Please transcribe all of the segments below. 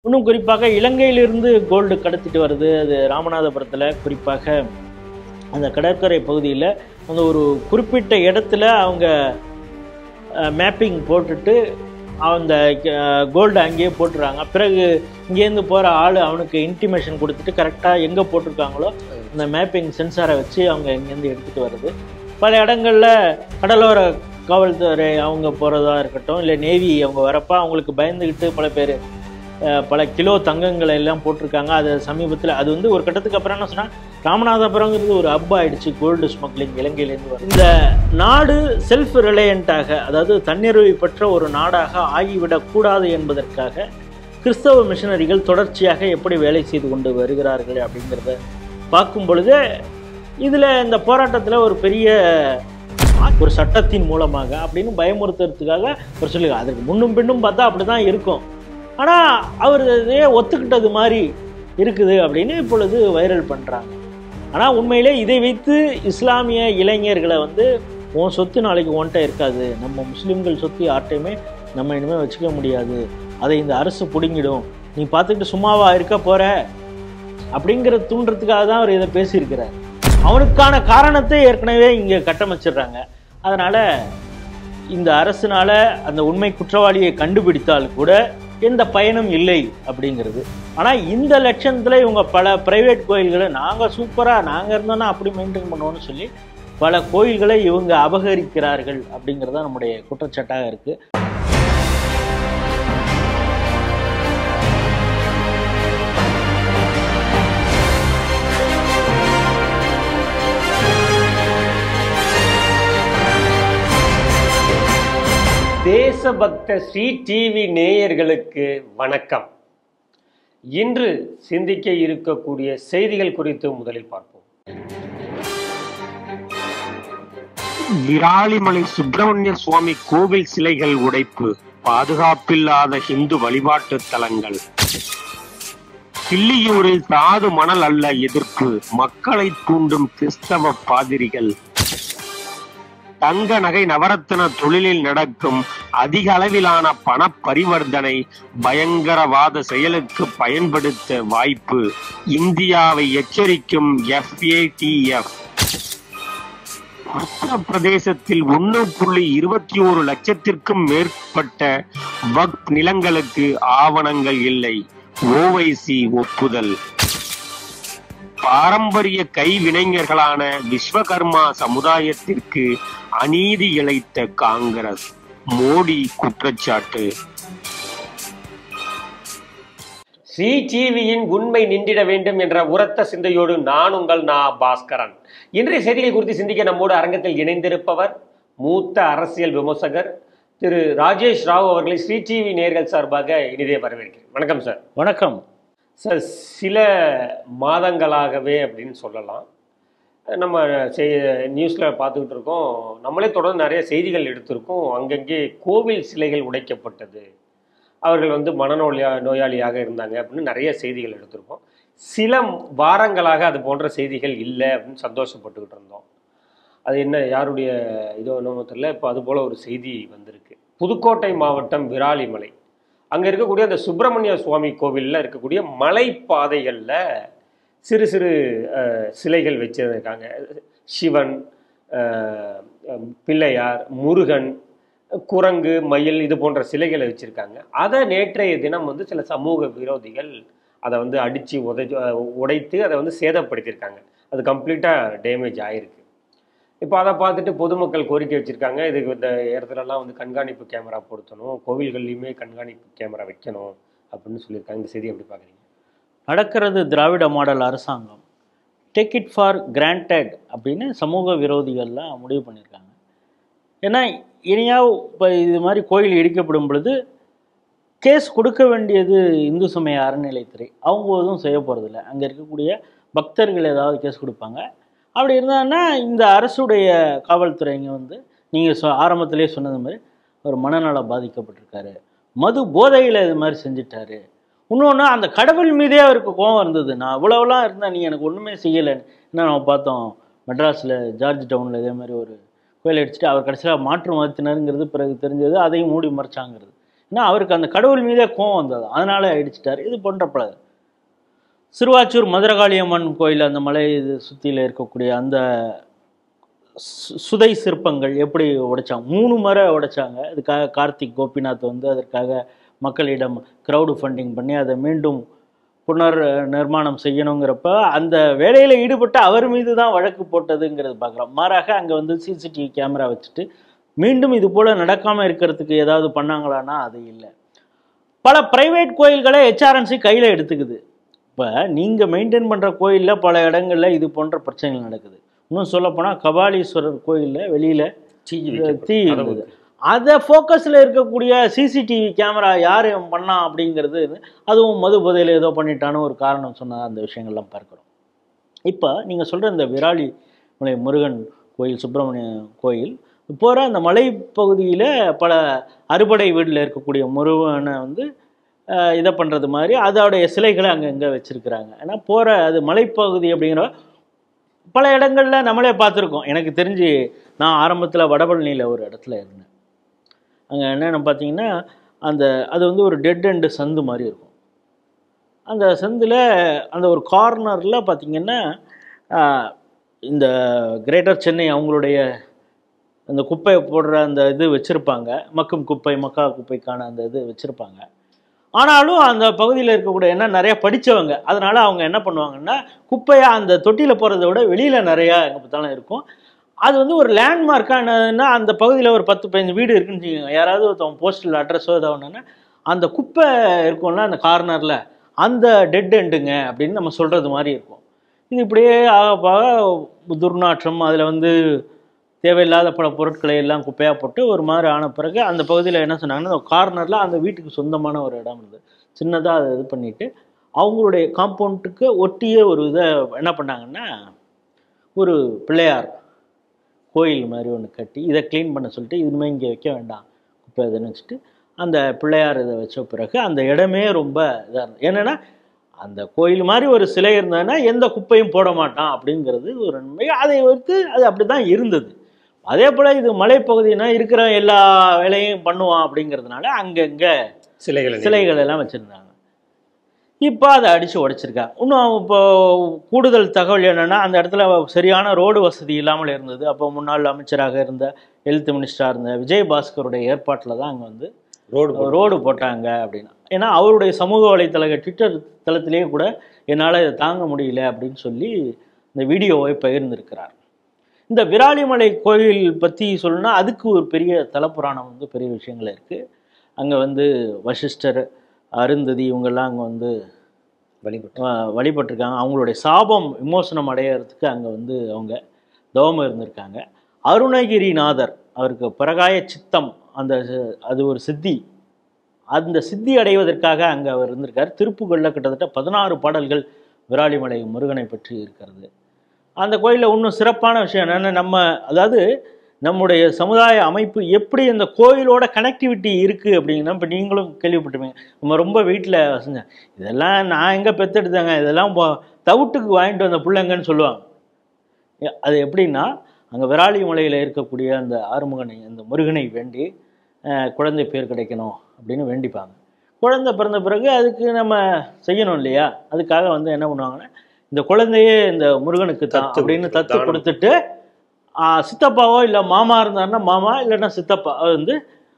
இன்னும் குறிப்பாக இலங்கையிலிருந்து கோல்டு கடத்திட்டு வருது அது ராமநாதபுரத்தில் குறிப்பாக அந்த கடற்கரை பகுதியில் அந்த ஒரு குறிப்பிட்ட இடத்துல அவங்க மேப்பிங் போட்டுட்டு அந்த கோல்டு அங்கேயே போட்டுறாங்க பிறகு இங்கேருந்து போகிற ஆள் அவனுக்கு இன்டிமேஷன் கொடுத்துட்டு கரெக்டாக எங்கே போட்டிருக்காங்களோ அந்த மேப்பிங் சென்சாரை வச்சு அவங்க இங்கேருந்து எடுத்துகிட்டு வருது பல இடங்களில் கடலோர காவல்துறை அவங்க போகிறதா இருக்கட்டும் இல்லை நேவி அவங்க வரப்போ அவங்களுக்கு பயந்துக்கிட்டு பல பேர் அஹ், பல கிலோ தங்கங்களை எல்லாம் போட்டிருக்காங்க அது சமீபத்தில் அது வந்து ஒரு கட்டத்துக்கு அப்புறம் என்ன சொன்னால் ராமநாதபுரங்கிறது ஒரு ஹப் ஆயிடுச்சு கோல்டு ஸ்மக்லிங் இலங்கையிலேருந்து வரும் இந்த நாடு செல்ஃப் ரிலையண்ட்டாக அதாவது தன்னிறைவு பெற்ற ஒரு நாடாக ஆகிவிடக்கூடாது என்பதற்காக கிறிஸ்தவ மிஷனரிகள் தொடர்ச்சியாக எப்படி வேலை செய்து கொண்டு வருகிறார்கள் அப்படிங்கிறத பார்க்கும் பொழுது இதில் இந்த போராட்டத்தில் ஒரு பெரிய ஒரு சட்டத்தின் மூலமாக அப்படின்னு பயமுறுத்துறதுக்காக ஒரு சொல்லுங்க அதுக்கு முன்னும் பின்னும் பார்த்தா அப்படி தான் இருக்கும் ஆனால் அவர் இதையே ஒத்துக்கிட்டது மாதிரி இருக்குது அப்படின்னு இப்பொழுது வைரல் பண்ணுறாங்க ஆனால் உண்மையிலே இதை வைத்து இஸ்லாமிய இளைஞர்களை வந்து உன் சொத்து நாளைக்கு உன்கிட்ட இருக்காது நம்ம முஸ்லீம்கள் சொத்து யார்ட்டையுமே நம்ம இனிமேல் வச்சுக்க முடியாது அதை இந்த அரசு பிடுங்கிடும் நீ பார்த்துக்கிட்டு சும்மாவா இருக்க போற அப்படிங்கிற தூண்டுறதுக்காக தான் அவர் இதை பேசியிருக்கிறார் அவனுக்கான காரணத்தை ஏற்கனவே இங்கே கட்டமைச்சிடுறாங்க அதனால இந்த அரசுனால அந்த உண்மை குற்றவாளியை கண்டுபிடித்தால் கூட எந்த பயனும் இல்லை அப்படிங்கிறது ஆனால் இந்த லட்சணத்தில் இவங்க பல பிரைவேட் கோயில்களை நாங்கள் சூப்பராக நாங்கள் இருந்தோன்னா அப்படி மெயின்டைன் பண்ணுவோம்னு சொல்லி பல கோயில்களை இவங்க அபகரிக்கிறார்கள் அப்படிங்கிறது தான் நம்முடைய குற்றச்சாட்டாக இருக்குது தேசபக்த ஸ்ரீ டிவி நேயர்களுக்கு வணக்கம் இன்று சிந்திக்க இருக்கக்கூடிய செய்திகள் குறித்து முதலில் பார்ப்போம் விராலிமலை சுப்பிரமணிய சுவாமி கோவில் சிலைகள் உடைப்பு பாதுகாப்பில்லாத இந்து வழிபாட்டு தலங்கள் கிள்ளியூரில் சாது மணல் அல்ல எதிர்ப்பு மக்களை தூண்டும் கிறிஸ்தவ பாதிரிகள் தங்க நகை நவரத்தின தொழிலில் நடக்கும் அதிக அளவிலான பண பரிவர்த்தனை பயங்கரவாத செயலுக்கு பயன்படுத்த வாய்ப்பு இந்தியாவை எச்சரிக்கும் எஃப்ஏடிஎஃப் உத்தரப்பிரதேசத்தில் ஒன்று புள்ளி இருபத்தி ஒரு லட்சத்திற்கும் மேற்பட்ட வக்ஃப் நிலங்களுக்கு ஆவணங்கள் இல்லை ஓவைசி ஒப்புதல் பாரம்பரிய கைவினைஞர்களான விஸ்வகர்மா சமுதாயத்திற்கு அநீதி இழைத்த காங்கிரஸ் மோடி குற்றச்சாட்டு ஸ்ரீ டிவியின் உண்மை நின்றிட வேண்டும் என்ற உரத்த சிந்தையோடு நான் உங்கள் நா பாஸ்கரன் இன்றைய செய்திகள் குறித்து சிந்திக்க நம்மோடு அரங்கத்தில் இணைந்திருப்பவர் மூத்த அரசியல் விமர்சகர் திரு ராஜேஷ் ராவ் அவர்களை ஸ்ரீ டிவி நேர்கள் சார்பாக இனிதே வரவேற்கிறேன் வணக்கம் சார் வணக்கம் சார் சில மாதங்களாகவே அப்படின்னு சொல்லலாம் நம்ம செய் நியூஸில் பார்த்துக்கிட்டு இருக்கோம் நம்மளே தொடர்ந்து நிறைய செய்திகள் எடுத்திருக்கோம் அங்கங்கே கோவில் சிலைகள் உடைக்கப்பட்டது அவர்கள் வந்து மனநோயா நோயாளியாக இருந்தாங்க அப்படின்னு நிறைய செய்திகள் எடுத்திருக்கோம் சில வாரங்களாக அது போன்ற செய்திகள் இல்லை அப்படின்னு சந்தோஷப்பட்டுக்கிட்டு இருந்தோம் அது என்ன யாருடைய இதோ என்னமோ தெரியல இப்போ அது போல ஒரு செய்தி வந்திருக்கு புதுக்கோட்டை மாவட்டம் விராலிமலை அங்கே இருக்கக்கூடிய அந்த சுப்பிரமணிய சுவாமி கோவிலில் இருக்கக்கூடிய மலைப்பாதைகளில் சிறு சிறு அஹ், சிலைகள் வச்சிருக்காங்க சிவன் அஹ், அஹ், பிள்ளையார் முருகன் குரங்கு மயில் இது போன்ற சிலைகளை வச்சுருக்காங்க அதை நேற்றைய தினம் வந்து சில சமூக விரோதிகள் அதை வந்து அடித்து உதை உடைத்து அதை வந்து சேதப்படுத்தியிருக்காங்க அது கம்ப்ளீட்டாக டேமேஜ் ஆயிருக்கு இப்போ அதை பார்த்துட்டு பொதுமக்கள் கோரிக்கை வச்சுருக்காங்க இதுக்கு இந்த இடத்துலலாம் வந்து கண்காணிப்பு கேமரா பொருத்தணும் கோவில்கள்லையுமே கண்காணிப்பு கேமரா வைக்கணும் அப்படின்னு சொல்லியிருக்காங்க இந்த செய்தி எப்படி பார்க்குறீங்க நடக்கிறது திராவிட மாடல் அரசாங்கம் டேக் இட் ஃபார் கிராண்டட் அப்படின்னு சமூக விரோதிகள்லாம் முடிவு பண்ணியிருக்காங்க ஏன்னா இனியா இப்போ இது மாதிரி கோயில் இடிக்கப்படும் பொழுது கேஸ் கொடுக்க வேண்டியது இந்து சமய அறநிலைத்துறை அவங்க எதுவும் செய்ய போகிறதில்ல அங்கே இருக்கக்கூடிய பக்தர்கள் ஏதாவது கேஸ் கொடுப்பாங்க அப்படி இருந்தாங்கன்னா இந்த அரசுடைய காவல்துறைங்க வந்து நீங்கள் சொ ஆரம்பத்திலே சொன்னது மாதிரி ஒரு மனநலம் பாதிக்கப்பட்டிருக்காரு மது போதையில் இது மாதிரி செஞ்சிட்டாரு இன்னொன்று அந்த கடவுள் மீதே அவருக்கு கோபம் இருந்தது நான் இவ்வளோலாம் இருந்தேன் நீ எனக்கு ஒன்றுமே செய்யலைன்னு என்ன நம்ம பார்த்தோம் மெட்ராஸில் ஜார்ஜ் டவுனில் இதே மாதிரி ஒரு கோயில் அடிச்சுட்டு அவர் கடைசியில் மாற்று மதத்தினருங்கிறது பிறகு தெரிஞ்சது அதையும் மூடி மறைச்சாங்கிறது ஏன்னா அவருக்கு அந்த கடவுள் மீதே கோவம் வந்தது அதனால இடிச்சிட்டாரு இது போன்ற பல சிறுவாச்சூர் மதுரகாளியம்மன் கோயில் அந்த மலை இது சுற்றியில் இருக்கக்கூடிய அந்த சு- சுதை சிற்பங்கள் எப்படி உடைச்சாங்க மூணு முறை உடைச்சாங்க அதுக்காக கார்த்திக் கோபிநாத் வந்து அதற்காக மக்களிடம் க்ரௌடு ஃபண்டிங் பண்ணி அதை மீண்டும் புனர் நிர்மாணம் செய்யணுங்கிறப்ப அந்த வேலையில் ஈடுபட்ட அவர் மீது தான் வழக்கு போட்டதுங்கிறது பார்க்குறோம் மாறாக அங்கே வந்து சிசிடிவி கேமரா வச்சுட்டு மீண்டும் இது போல் நடக்காமல் இருக்கிறதுக்கு ஏதாவது பண்ணாங்களான்னா அது இல்லை பல பிரைவேட் கோயில்களை ஹெச்ஆர்என்சி கையில் எடுத்துக்குது இப்போ நீங்கள் மெயின்டைன் பண்ணுற கோயிலில் பல இடங்களில் இது போன்ற பிரச்சனைகள் நடக்குது இன்னும் சொல்லப்போனால் கபாலீஸ்வரர் கோயிலில் வெளியில் தீ தீ வைக்கப்படும். இருந்தது அதை ஃபோக்கஸில் இருக்கக்கூடிய சிசிடிவி கேமரா யார் பண்ணா அப்படிங்கிறது அதுவும் மது போதையில் ஏதோ பண்ணிட்டான்னு ஒரு காரணம் சொன்ன அந்த விஷயங்கள்லாம் பார்க்குறோம் இப்போ நீங்கள் சொல்கிற இந்த விராலி மலை முருகன் கோயில் சுப்பிரமணிய கோயில் போகிற அந்த மலைப்பகுதியில் பல அறுபடை வீட்டில் இருக்கக்கூடிய முருகனை வந்து அஹ், இதை பண்ணுறது மாதிரி அதோடைய சிலைகளை அங்கங்கே வச்சுருக்கிறாங்க ஏன்னா போகிற அது மலைப்பகுதி அப்படிங்கிற பல இடங்களில் நம்மளே பார்த்துருக்கோம் எனக்கு தெரிஞ்சு நான் ஆரம்பத்தில் வடபழனியில் ஒரு இடத்துல இருந்தேன் அங்கே என்னென்னு பார்த்தீங்கன்னா அந்த அது வந்து ஒரு டெட் எண்டு சந்து மாதிரி இருக்கும் அந்த சந்தில் அந்த ஒரு கார்னரில் பார்த்தீங்கன்னா ஆஹ், இந்த கிரேட்டர் சென்னை அவங்களுடைய அந்த குப்பை போடுற அந்த இது வச்சுருப்பாங்க மக்கும் குப்பை மக்கா குப்பைக்கான அந்த இது வச்சுருப்பாங்க ஆனாலும் அந்த பகுதியில் இருக்கக்கூடிய என்ன நிறையா படித்தவங்க அதனால் அவங்க என்ன பண்ணுவாங்கன்னா குப்பையை அந்த தொட்டியில் போகிறத விட வெளியில் நிறையா எங்கே பார்த்தாலும் இருக்கும் அது வந்து ஒரு லேண்ட்மார்க்காக என்னன்னா அந்த பகுதியில் ஒரு பத்து பதினஞ்சு வீடு இருக்குன்னு வச்சுக்கோங்க யாராவது ஒருத்தவங்க போஸ்டல் அட்ரஸோ ஏதோ ஒன்றுன்னா அந்த குப்பை இருக்கும்ல அந்த கார்னரில் அந்த டெட் எண்டுங்க அப்படின்னு நம்ம சொல்கிறது மாதிரி இருக்கும் இது இப்படியே ஆக போக துர்நாற்றம் அதில் வந்து தேவையில்லாத பல பொருட்களை எல்லாம் குப்பையாக போட்டு ஒரு மாதிரி ஆன பிறகு அந்த பகுதியில் என்ன சொன்னாங்கன்னா அந்த கார்னரில் அந்த வீட்டுக்கு சொந்தமான ஒரு இடம் இருந்தது சின்னதாக அதை இது பண்ணிவிட்டு அவங்களுடைய காம்பவுண்டுக்கு ஒட்டிய ஒரு இதை என்ன பண்ணாங்கன்னா ஒரு பிள்ளையார் கோயில் மாதிரி ஒன்று கட்டி இதை க்ளீன் பண்ண சொல்லிட்டு இனிமேல் இங்கே வைக்க வேண்டாம் குப்பை இதுன்னு வச்சுட்டு அந்த பிள்ளையார் இதை வச்ச பிறகு அந்த இடமே ரொம்ப இதாக இருந்தது என்னென்னா அந்த கோயில் மாதிரி ஒரு சிலை இருந்ததுன்னா எந்த குப்பையும் போட மாட்டான் அப்படிங்கிறது ஒரு நன்மை அதை வைத்து அது அப்படி தான் இருந்தது அதே போல் இது மலைப்பகுதினா இருக்கிற எல்லா வேலையும் பண்ணுவான் அப்படிங்கிறதுனால அங்கங்கே சிலைகள் சிலைகள் எல்லாம் வச்சுருந்தாங்க இப்போ அதை அடித்து உடைச்சிருக்காங்க இன்னும் இப்போ கூடுதல் தகவல் என்னென்னா அந்த இடத்துல சரியான ரோடு வசதி இல்லாமல் இருந்தது அப்போ முன்னாள் அமைச்சராக இருந்த ஹெல்த் மினிஸ்டராக இருந்த விஜய் பாஸ்கருடைய ஏற்பாட்டில் தான் அங்கே வந்து ரோடு ரோடு போட்டாங்க அப்படின்னா ஏன்னா அவருடைய சமூக வலைத்தள ட்விட்டர் தளத்திலேயே கூட என்னால் இதை தாங்க முடியல அப்படின்னு சொல்லி இந்த வீடியோவை பகிர்ந்திருக்கிறார் இந்த விராலிமலை கோயில் பற்றி சொல்லணும்னா அதுக்கு ஒரு பெரிய தலப்புராணம் வந்து பெரிய விஷயங்கள் இருக்குது அங்கே வந்து வசிஷ்டர் அருந்ததி இவங்கெல்லாம் அங்கே வந்து வழிபட்டு வ- வழிபட்டிருக்காங்க அவங்களுடைய சாபம் விமோசனம் அடையிறதுக்கு அங்கே வந்து அவங்க தவம் இருந்திருக்காங்க அருணகிரிநாதர் அவருக்கு பரகாய சித்தம் அந்த சி- அது ஒரு சித்தி அந்த சித்தி அடைவதற்காக அங்கே அவர் இருந்திருக்கார் திருப்புகளில் கிட்டத்தட்ட பதினாறு பாடல்கள் விராலிமலை முருகனை பற்றி இருக்கிறது அந்த கோயிலில் இன்னும் சிறப்பான விஷயம் என்னென்னா நம்ம அதாவது நம்முடைய சமுதாய அமைப்பு எப்படி அந்த கோயிலோட கனெக்டிவிட்டி இருக்குது அப்படிங்கன்னா இப்போ நீங்களும் கேள்விப்பட்டிருப்பீங்க நம்ம ரொம்ப வீட்டில் வசஞ்சேன் இதெல்லாம் நான் எங்கே பெத்தெடுத்தேங்க இதெல்லாம் போ- தவிட்டுக்கு வாங்கிட்டு வந்த பிள்ளைங்கன்னு சொல்லுவாங்க ஏ- அது எப்படின்னா அங்கே விராலி மலையில் இருக்கக்கூடிய அந்த ஆறுமுகனை அந்த முருகனை வேண்டி அஹ், குழந்தை பேர் கிடைக்கணும் அப்படின்னு வேண்டிப்பாங்க குழந்தை பிறந்த பிறகு அதுக்கு நம்ம செய்யணும் இல்லையா அதுக்காக வந்து என்ன பண்ணுவாங்கன்னா இந்த குழந்தையே இந்த முருகனுக்கு தான் தத்து அப்படின்னு கொடுத்து, தத்து தானம். கொடுத்துட்டு ஆ, சித்தப்பாவோ இல்லை மாமா இருந்தாருன்னா மாமா இல்லைன்னா சித்தப்பா அது வந்து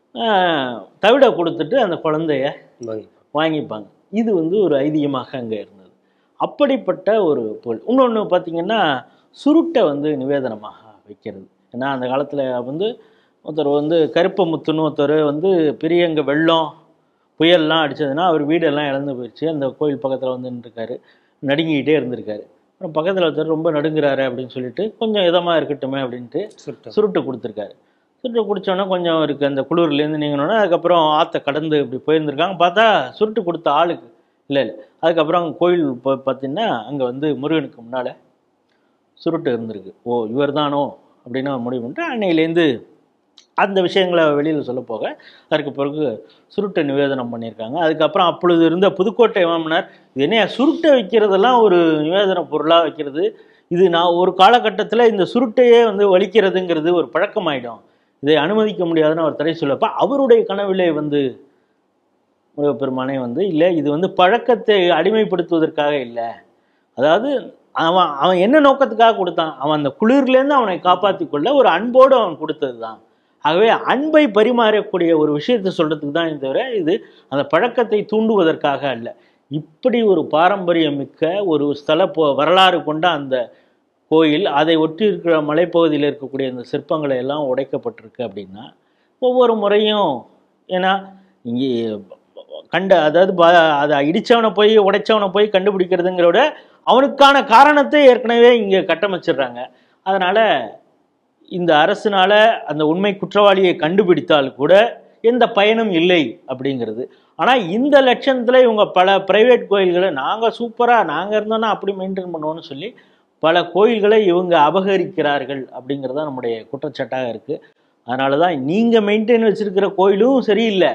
அஹ், தவிட கொடுத்துட்டு அந்த குழந்தைய வாங்கி வாங்கிப்பாங்க இது வந்து ஒரு ஐதீகமாக அங்கே இருந்தது அப்படிப்பட்ட ஒரு பொருள் இன்னொன்று பார்த்தீங்கன்னா சுருட்டை வந்து நிவேதனமாக வைக்கிறது ஏன்னா அந்த காலத்தில் வந்து ஒருத்தர் வந்து கருப்ப முத்துன்னு ஒருத்தர் வந்து பெரிய இங்கே வெள்ளம் புயல்லாம் அடிச்சதுன்னா அவர் வீடெல்லாம் இழந்து போயிடுச்சு அந்த கோயில் பக்கத்தில் வந்து நின்றுருக்காரு நடுங்கிக்கிட்டே இருந்திருக்காரு அப்புறம் பக்கத்தில் ஒருத்தர் ரொம்ப நடுங்குறாரு அப்படின்னு சொல்லிட்டு கொஞ்சம் இதமாக இருக்கட்டுமே அப்படின்ட்டு சுருட்டம் சுருட்டு கொடுத்துருக்காரு சுருட்டு குடிச்சோன்னே கொஞ்சம் இருக்கு அந்த குளிர்லேருந்து நீங்கணுன்னா அதுக்கப்புறம் ஆற்றை கடந்து இப்படி போயிருந்திருக்காங்க பார்த்தா சுருட்டு கொடுத்த ஆளுக்கு இல்லை இல்லை அதுக்கப்புறம் அங்கே கோயில் போ பார்த்தீங்கன்னா அங்கே வந்து முருகனுக்கு முன்னால் சுருட்டு இருந்திருக்கு ஓ இவர் தானோ அப்படின்னு அவன் முடிவு பண்ணிட்டு அன்னையிலேருந்து அந்த விஷயங்களை வெளியில் சொல்ல போக அதற்கு பிறகு சுருட்டை நிவேதனம் பண்ணியிருக்காங்க அதுக்கப்புறம் அப்பொழுது இருந்த புதுக்கோட்டை மாமனார் இது என்ன சுருட்டை வைக்கிறதெல்லாம் ஒரு நிவேதன பொருளாக வைக்கிறது இது நான் ஒரு காலகட்டத்தில் இந்த சுருட்டையே வந்து வலிக்கிறதுங்கிறது ஒரு பழக்கமாயிடும் இதை அனுமதிக்க முடியாதுன்னு அவர் தடை சொல்லப்ப அவருடைய கனவிலே வந்து முருகப்பெருமானே வந்து இல்லை இது வந்து பழக்கத்தை அடிமைப்படுத்துவதற்காக இல்லை அதாவது அவன் அவன் என்ன நோக்கத்துக்காக கொடுத்தான் அவன் அந்த குளிர்லேருந்து அவனை காப்பாற்றி கொள்ள ஒரு அன்போடு அவன் கொடுத்தது தான் ஆகவே அன்பை பரிமாறக்கூடிய ஒரு விஷயத்தை சொல்றதுக்கு தான் தவிர இது அந்த பழக்கத்தை தூண்டுவதற்காக அல்ல இப்படி ஒரு பாரம்பரியம் மிக்க ஒரு ஸ்தல போ வரலாறு கொண்ட அந்த கோயில் அதை ஒட்டி இருக்கிற மலைப்பகுதியில் இருக்கக்கூடிய அந்த சிற்பங்களை எல்லாம் உடைக்கப்பட்டிருக்கு அப்படின்னா ஒவ்வொரு முறையும் ஏன்னா இங்கே கண்ட அதாவது ப- அதை இடிச்சவனை போய் உடைச்சவனை போய் கண்டுபிடிக்கிறதுங்கிறத விட அவனுக்கான காரணத்தை ஏற்கனவே இங்கே கட்டமைச்சிடுறாங்க அதனால இந்த அரசுனால அந்த உண்மை குற்றவாளியை கண்டுபிடித்தால் கூட எந்த பயனும் இல்லை அப்படிங்கிறது ஆனால் இந்த லட்சணத்தில் இவங்க பல பிரைவேட் கோயில்களை நாங்கள் சூப்பராக நாங்கள் இருந்தோன்னா அப்படி மெயின்டைன் பண்ணுவோம்னு சொல்லி பல கோயில்களை இவங்க அபகரிக்கிறார்கள் அப்படிங்கிறது தான் நம்முடைய குற்றச்சாட்டாக இருக்குது அதனால தான் நீங்கள் மெயின்டைன் வச்சிருக்கிற கோயிலும் சரியில்லை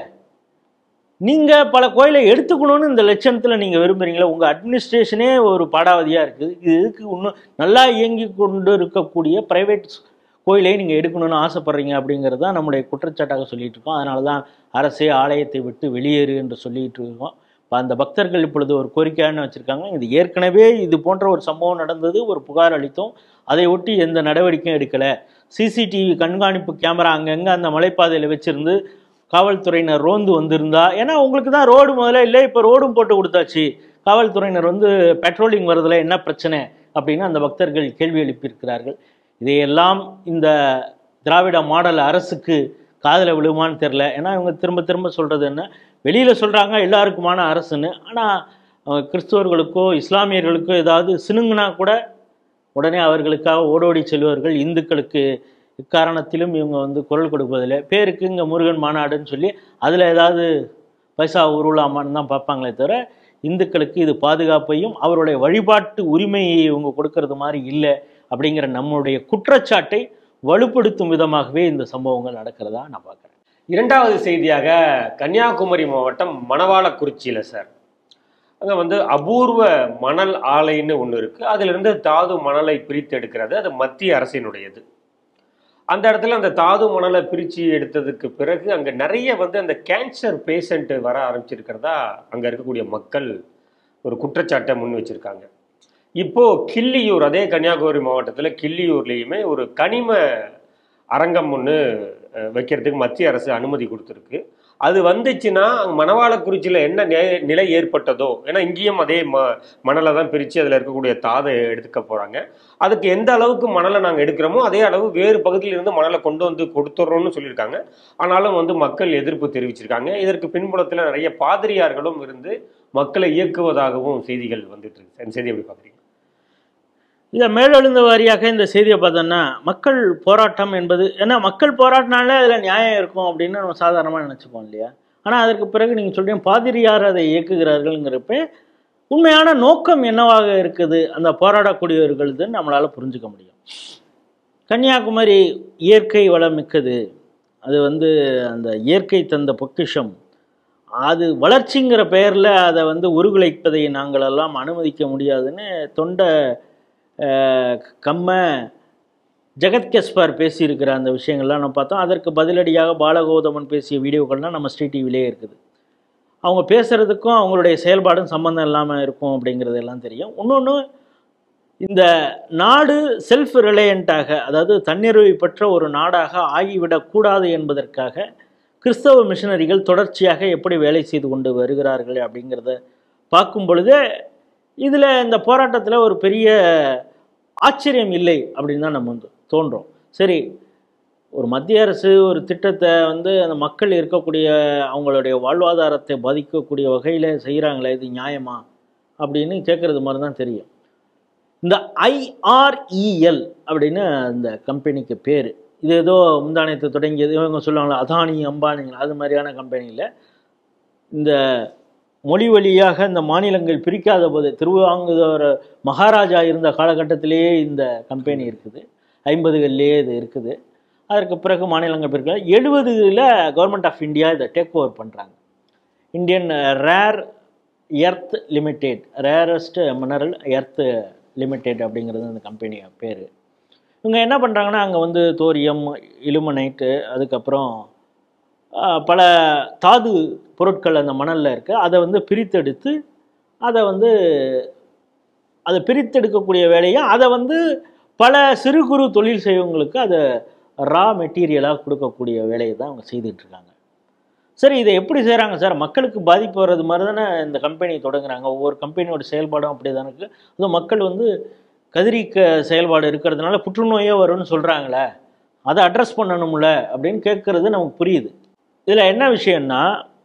நீங்கள் பல கோயிலை எடுத்துக்கணும்னு இந்த லட்சணத்தில் நீங்கள் விரும்புகிறீங்களா உங்கள் அட்மினிஸ்ட்ரேஷனே ஒரு பாடாவதியாக இருக்குது இது இதுக்கு இன்னும் நல்லா இயங்கி கொண்டு இருக்கக்கூடிய ப்ரைவேட் கோயிலை நீங்கள் எடுக்கணும்னு ஆசைப்படுறீங்க அப்படிங்கிறது தான் நம்முடைய குற்றச்சாட்டாக சொல்லிட்டு இருக்கோம் அதனால தான் அரசே ஆலயத்தை விட்டு வெளியேறு என்று சொல்லிட்டு இருக்கோம் இப்போ அந்த பக்தர்கள் இப்பொழுது ஒரு கோரிக்கையான வச்சுருக்காங்க இது ஏற்கனவே இது போன்ற ஒரு சம்பவம் நடந்தது ஒரு புகார் அளித்தோம் அதை ஒட்டி எந்த நடவடிக்கையும் எடுக்கலை சிசிடிவி கண்காணிப்பு கேமரா அங்கங்கே அந்த மலைப்பாதையில் வச்சிருந்து காவல்துறையினர் ரோந்து வந்திருந்தா ஏன்னா உங்களுக்கு தான் ரோடு முதல்ல இல்லை இப்போ ரோடும் போட்டு கொடுத்தாச்சு காவல்துறையினர் வந்து பெட்ரோலிங் வரதுல என்ன பிரச்சனை அப்படின்னு அந்த பக்தர்கள் கேள்வி எழுப்பியிருக்கிறார்கள் இதையெல்லாம் இந்த திராவிட மாடல் அரசுக்கு காதில் விழுமான்னு தெரில ஏன்னா இவங்க திரும்ப திரும்ப சொல்கிறது என்ன வெளியில் சொல்கிறாங்க எல்லாருக்குமான அரசுன்னு ஆனால் கிறிஸ்துவர்களுக்கோ இஸ்லாமியர்களுக்கோ ஏதாவது சினுங்குனா கூட உடனே அவர்களுக்காக ஓடோடி செல்வார்கள் இந்துக்களுக்கு இக்காரணத்திலும் இவங்க வந்து குரல் கொடுப்பதில்லை பேருக்கு இங்கே முருகன் மாநாடுன்னு சொல்லி அதில் ஏதாவது பைசா உருளாமான்னு தான் பார்ப்பாங்களே தவிர இந்துக்களுக்கு இது பாதுகாப்பையும் அவருடைய வழிபாட்டு உரிமையை இவங்க கொடுக்கறது மாதிரி இல்லை அப்படிங்கிற நம்முடைய குற்றச்சாட்டை வலுப்படுத்தும் விதமாகவே இந்த சம்பவங்கள் நடக்கிறதா நான் பார்க்குறேன் இரண்டாவது செய்தியாக கன்னியாகுமரி மாவட்டம் மணவாளக்குறிச்சியில் சார் அங்கே வந்து அபூர்வ மணல் ஆலைன்னு ஒன்று இருக்குது அதிலிருந்து தாது மணலை பிரித்து எடுக்கிறது அது மத்திய அரசினுடையது அந்த இடத்துல அந்த தாது மணலை பிரித்து எடுத்ததுக்கு பிறகு அங்கே நிறைய வந்து அந்த கேன்சர் பேஷண்ட் வர ஆரம்பிச்சிருக்கிறதா அங்கே இருக்கக்கூடிய மக்கள் ஒரு குற்றச்சாட்டை முன் வச்சிருக்காங்க இப்போ கிள்ளியூர் அதே கன்னியாகுமரி மாவட்டத்தில் கிள்ளியூர்லேயுமே ஒரு கனிம அரங்கம் ஒன்று அஹ், வைக்கிறதுக்கு மத்திய அரசு அனுமதி கொடுத்துருக்கு அது வந்துச்சுன்னா அங்க மணவாளக்குறிச்சியில் என்ன நே- நிலை ஏற்பட்டதோ ஏன்னா இங்கேயும் அதே ம மணலை தான் பிரித்து அதில் இருக்கக்கூடிய தாதை எடுத்துக்க போகிறாங்க அதுக்கு எந்த அளவுக்கு மணலை நாங்கள் எடுக்கிறோமோ அதே அளவு வேறு பகுதியிலிருந்து மணலை கொண்டு வந்து கொடுத்துட்றோம்னு சொல்லியிருக்காங்க ஆனாலும் வந்து மக்கள் எதிர்ப்பு தெரிவிச்சிருக்காங்க இதற்கு பின்புலத்தில் நிறைய பாதிரியார்களும் இருந்து மக்களை இயக்குவதாகவும் செய்திகள் வந்துட்டு இருக்கு இந்த செய்தி எப்படி பார்க்குறீங்க இதை மேலெழுந்த வாரியாக இந்த செய்தியை பார்த்தோன்னா மக்கள் போராட்டம் என்பது ஏன்னா மக்கள் போராட்டினாலே அதில் நியாயம் இருக்கும் அப்படின்னு நம்ம சாதாரணமாக நினச்சிப்போம் இல்லையா ஆனால் அதற்கு பிறகு நீங்கள் சொல்றீங்க பாதிரியார் அதை இயக்குகிறார்கள்ங்கிறப்ப உண்மையான நோக்கம் என்னவாக இருக்குது அந்த போராடக்கூடியவர்களது நம்மளால் புரிஞ்சுக்க முடியும் கன்னியாகுமரி இயற்கை வளம் மிக்கது அது வந்து அந்த இயற்கை தந்த பொக்கிஷம் அது வளர்ச்சிங்கிற பெயரில் அதை வந்து உருகுலைப்பதை நாங்களெல்லாம் அனுமதிக்க முடியாதுன்னு தொண்டை அஹ், கம்ம ஜெகத் கெஸ்பார் பேசியிருக்கிற அந்த விஷயங்கள்லாம் நம்ம பார்த்தோம் அதற்கு பதிலடியாக பாலகௌதமன் பேசிய வீடியோக்கள்லாம் நம்ம ஸ்ரீ டிவிலே இருக்குது அவங்க பேசுகிறதுக்கும் அவங்களுடைய செயல்பாடும் சம்மந்தம் இல்லாமல் இருக்கும் அப்படிங்கிறதெல்லாம் தெரியும் இன்னொன்று இந்த நாடு செல்ஃப் ரிலையண்ட்டாக அதாவது தன்னிறைவு பெற்ற ஒரு நாடாக ஆகிவிடக்கூடாது என்பதற்காக கிறிஸ்தவ மிஷனரிகள் தொடர்ச்சியாக எப்படி வேலை செய்து கொண்டு வருகிறார்கள் அப்படிங்கிறத பார்க்கும் பொழுது இதில் இந்த போராட்டத்தில் ஒரு பெரிய ஆச்சரியம் இல்லை அப்படின்னு தான் நம்ம வந்து தோன்றோம் சரி ஒரு மத்திய அரசு ஒரு திட்டத்தை வந்து அந்த மக்கள் இருக்கக்கூடிய அவங்களுடைய வாழ்வாதாரத்தை பாதிக்கக்கூடிய வகையில் செய்கிறாங்களே இது நியாயமா அப்படின்னு கேட்குறது மாதிரி தான் தெரியும் இந்த ஐஆர்இஎல் அப்படின்னு அந்த கம்பெனிக்கு பேர் இது ஏதோ முந்தானயத்தை தொடங்கியது இவங்க சொல்லுவாங்களா அதானி அம்பானிங்களா அது மாதிரியான கம்பெனியில் இந்த மொழி வழியாக இந்த மாநிலங்கள் பிரிக்காத போது திருவாங்கூர் மகாராஜா இருந்த காலகட்டத்திலேயே இந்த கம்பெனி இருக்குது ஐம்பதுகள்லேயே இது இருக்குது அதற்கு பிறகு மாநிலங்கள் பிரிக்க எழுபதுல கவர்மெண்ட் ஆஃப் இந்தியா இதை டேக் ஓவர் பண்ணுறாங்க Indian rare earth limited rarest mineral earth limited அப்படிங்கிறது அந்த கம்பெனி பேர் இவங்க என்ன பண்ணுறாங்கன்னா அங்கே வந்து தோரியம் இலுமனைட்டு அதுக்கப்புறம் ஆஹ், பல தாது பொருட்கள் அந்த மணலில் இருக்குது அதை வந்து பிரித்தெடுத்து அதை வந்து அதை பிரித்தெடுக்கக்கூடிய வேலையும் அதை வந்து பல சிறு குறு தொழில் செய்வங்களுக்கு அதை ரா மெட்டீரியலாக கொடுக்கக்கூடிய வேலையை தான் அவங்க செய்துட்டு இருக்காங்க சரி இதை எப்படி செய்கிறாங்க சார் மக்களுக்கு பாதிப்பு வர்றது மாதிரி தானே இந்த கம்பெனி தொடங்குறாங்க ஒவ்வொரு கம்பெனியோட செயல்பாடும் அப்படி தானே இருக்குது அதுவும் மக்கள் வந்து கதிரிக்க செயல்பாடு இருக்கிறதுனால புற்றுநோயே வரும்னு சொல்கிறாங்களே அதை அட்ரஸ் பண்ணணும்ல அப்படின்னு கேட்குறது நமக்கு புரியுது இதில் என்ன விஷயம்னா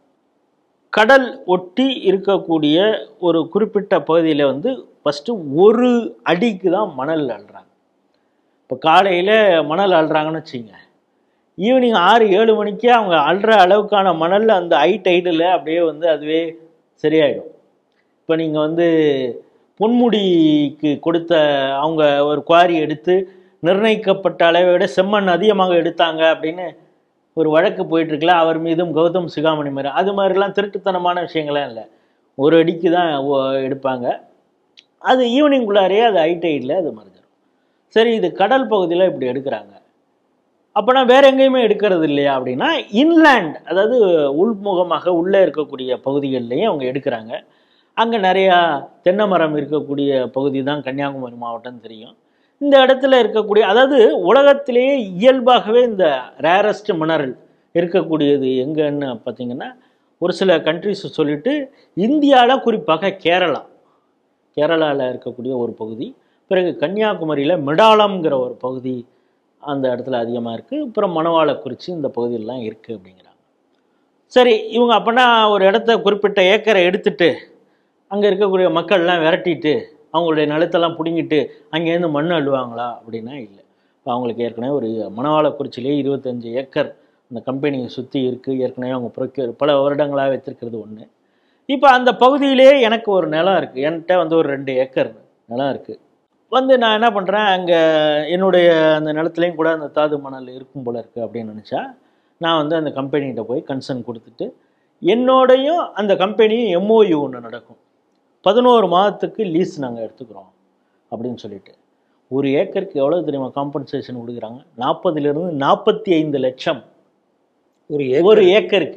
கடல் ஒட்டி இருக்கக்கூடிய ஒரு குறிப்பிட்ட பகுதியில் வந்து ஃபஸ்ட்டு ஒரு அடிக்கு தான் மணல் அள்ளுறாங்க இப்போ காலையில் மணல் அள்ளுறாங்கன்னு வச்சுங்க ஈவினிங் ஆறு ஏழு மணிக்கே அவங்க அள்ளுற அளவுக்கான மணல் அந்த ஹை டைடில் அப்படியே வந்து அதுவே சரியாயிடும் இப்போ நீங்கள் வந்து பொன்முடிக்கு கொடுத்த அவங்க ஒரு குவாரி எடுத்து நிர்ணயிக்கப்பட்ட அளவை விட செம்மண் அதிகமாக எடுத்தாங்க அப்படின்னு ஒரு வழக்கு போயிட்டுருக்குல அவர் மீதும் கௌதம் சிகாமணி மாதிரி அது மாதிரிலாம் திருட்டுத்தனமான விஷயங்கள்லாம் இல்லை ஒரு அடிக்கு தான் ஒ- எடுப்பாங்க அது ஈவினிங்குள்ளாரே அது ஹைடைடில் அது மறைஞ்சிடும் சரி இது கடல் பகுதியில் இப்படி எடுக்கிறாங்க அப்போனா வேற எங்கேயுமே எடுக்கிறது இல்லையா அப்படின்னா இன்லேண்ட் அதாவது உள்முகமாக உள்ளே இருக்கக்கூடிய பகுதிகள்லையும் அவங்க எடுக்கிறாங்க அங்கே நிறையா தென்னை மரம் இருக்கக்கூடிய பகுதி தான் கன்னியாகுமரி மாவட்டம் தெரியும் இந்த இடத்துல இருக்கக்கூடிய அதாவது உலகத்திலேயே இயல்பாகவே இந்த ரேரஸ்ட் மினரல் இருக்கக்கூடியது எங்கன்னு பார்த்தீங்கன்னா ஒரு சில கண்ட்ரிஸ் சொல்லிட்டு இந்தியாவில் குறிப்பாக கேரளா கேரளாவில் இருக்கக்கூடிய ஒரு பகுதி பிறகு கன்னியாகுமரியில் மிடாலம்ங்கிற ஒரு பகுதி அந்த இடத்துல அதிகமாக இருக்குது அப்புறம் மணவாளக்குறிச்சி இந்த பகுதியிலலாம் இருக்குது அப்படிங்கிறாங்க சரி இவங்க அப்போனா ஒரு இடத்த குறிப்பிட்ட ஏக்கரை எடுத்துட்டு அங்கே இருக்கக்கூடிய மக்கள்லாம் விரட்டிட்டு அவங்களுடைய நிலத்தெல்லாம் பிடுங்கிட்டு அங்கேருந்து மண் அள்ளுவாங்களா அப்படின்னா இல்லை இப்போ அவங்களுக்கு ஏற்கனவே ஒரு மணவாளக்குறிச்சியிலே இருபத்தஞ்சு ஏக்கர் அந்த கம்பெனியை சுற்றி இருக்குது ஏற்கனவே அவங்க ப்ரொக்யூர் பல வருடங்களாக வைத்திருக்கிறது ஒன்று இப்போ அந்த பகுதியிலே எனக்கு ஒரு நிலம் இருக்குது என்கிட்ட வந்து ஒரு ரெண்டு ஏக்கர் நிலம் இருக்குது வந்து நான் என்ன பண்ணுறேன் அங்கே என்னுடைய அந்த நிலத்துலேயும் கூட அந்த தாது மணல் இருக்கும் போல இருக்குது அப்படின்னு நினச்சா நான் வந்து அந்த கம்பெனிகிட்ட போய் கன்சர்ன் கொடுத்துட்டு என்னோடையும் அந்த கம்பெனியும் எம்ஓயு ஒன்று நடக்கும் பதினோரு மாதத்துக்கு லீஸ் நாங்கள் எடுத்துக்கிறோம் அப்படின்னு சொல்லிட்டு ஒரு ஏக்கருக்கு எவ்வளோ தெரியுமா காம்பன்சேஷன் கொடுக்குறாங்க நாற்பதுலேருந்து நாற்பத்தி ஐந்து லட்சம் ஒரு ஒரு ஏக்கருக்கு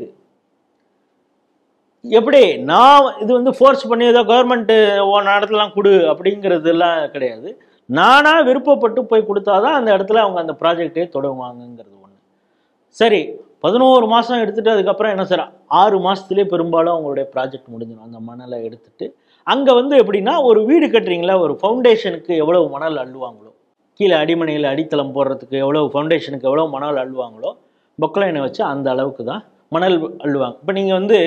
எப்படி நான் இது வந்து ஃபோர்ஸ் பண்ணி ஏதோ கவர்மெண்ட்டு உன் இடத்துலலாம் கொடு அப்படிங்கிறதுலாம் கிடையாது நானாக விருப்பப்பட்டு போய் கொடுத்தாதான் அந்த இடத்துல அவங்க அந்த ப்ராஜெக்டே தொடங்குவாங்கங்கிறது ஒன்று சரி பதினோரு மாதம் எடுத்துட்டு அதுக்கப்புறம் என்ன சார் ஆறு மாதத்துலேயே பெரும்பாலும் அவங்களுடைய ப்ராஜெக்ட் முடிஞ்சிடும் அந்த மணலை எடுத்துட்டு அங்கே வந்து எப்படின்னா ஒரு வீடு கட்டுறீங்களா ஒரு ஃபவுண்டேஷனுக்கு எவ்வளவு மணல் அள்ளுவாங்களோ கீழே அடிமனையில் அடித்தளம் போடுறதுக்கு எவ்வளவு ஃபவுண்டேஷனுக்கு எவ்வளோ மணல் அள்ளுவாங்களோ பொக்லைனை வச்சு அந்த அளவுக்கு தான் மணல் அள்ளுவாங்க இப்போ நீங்கள் வந்து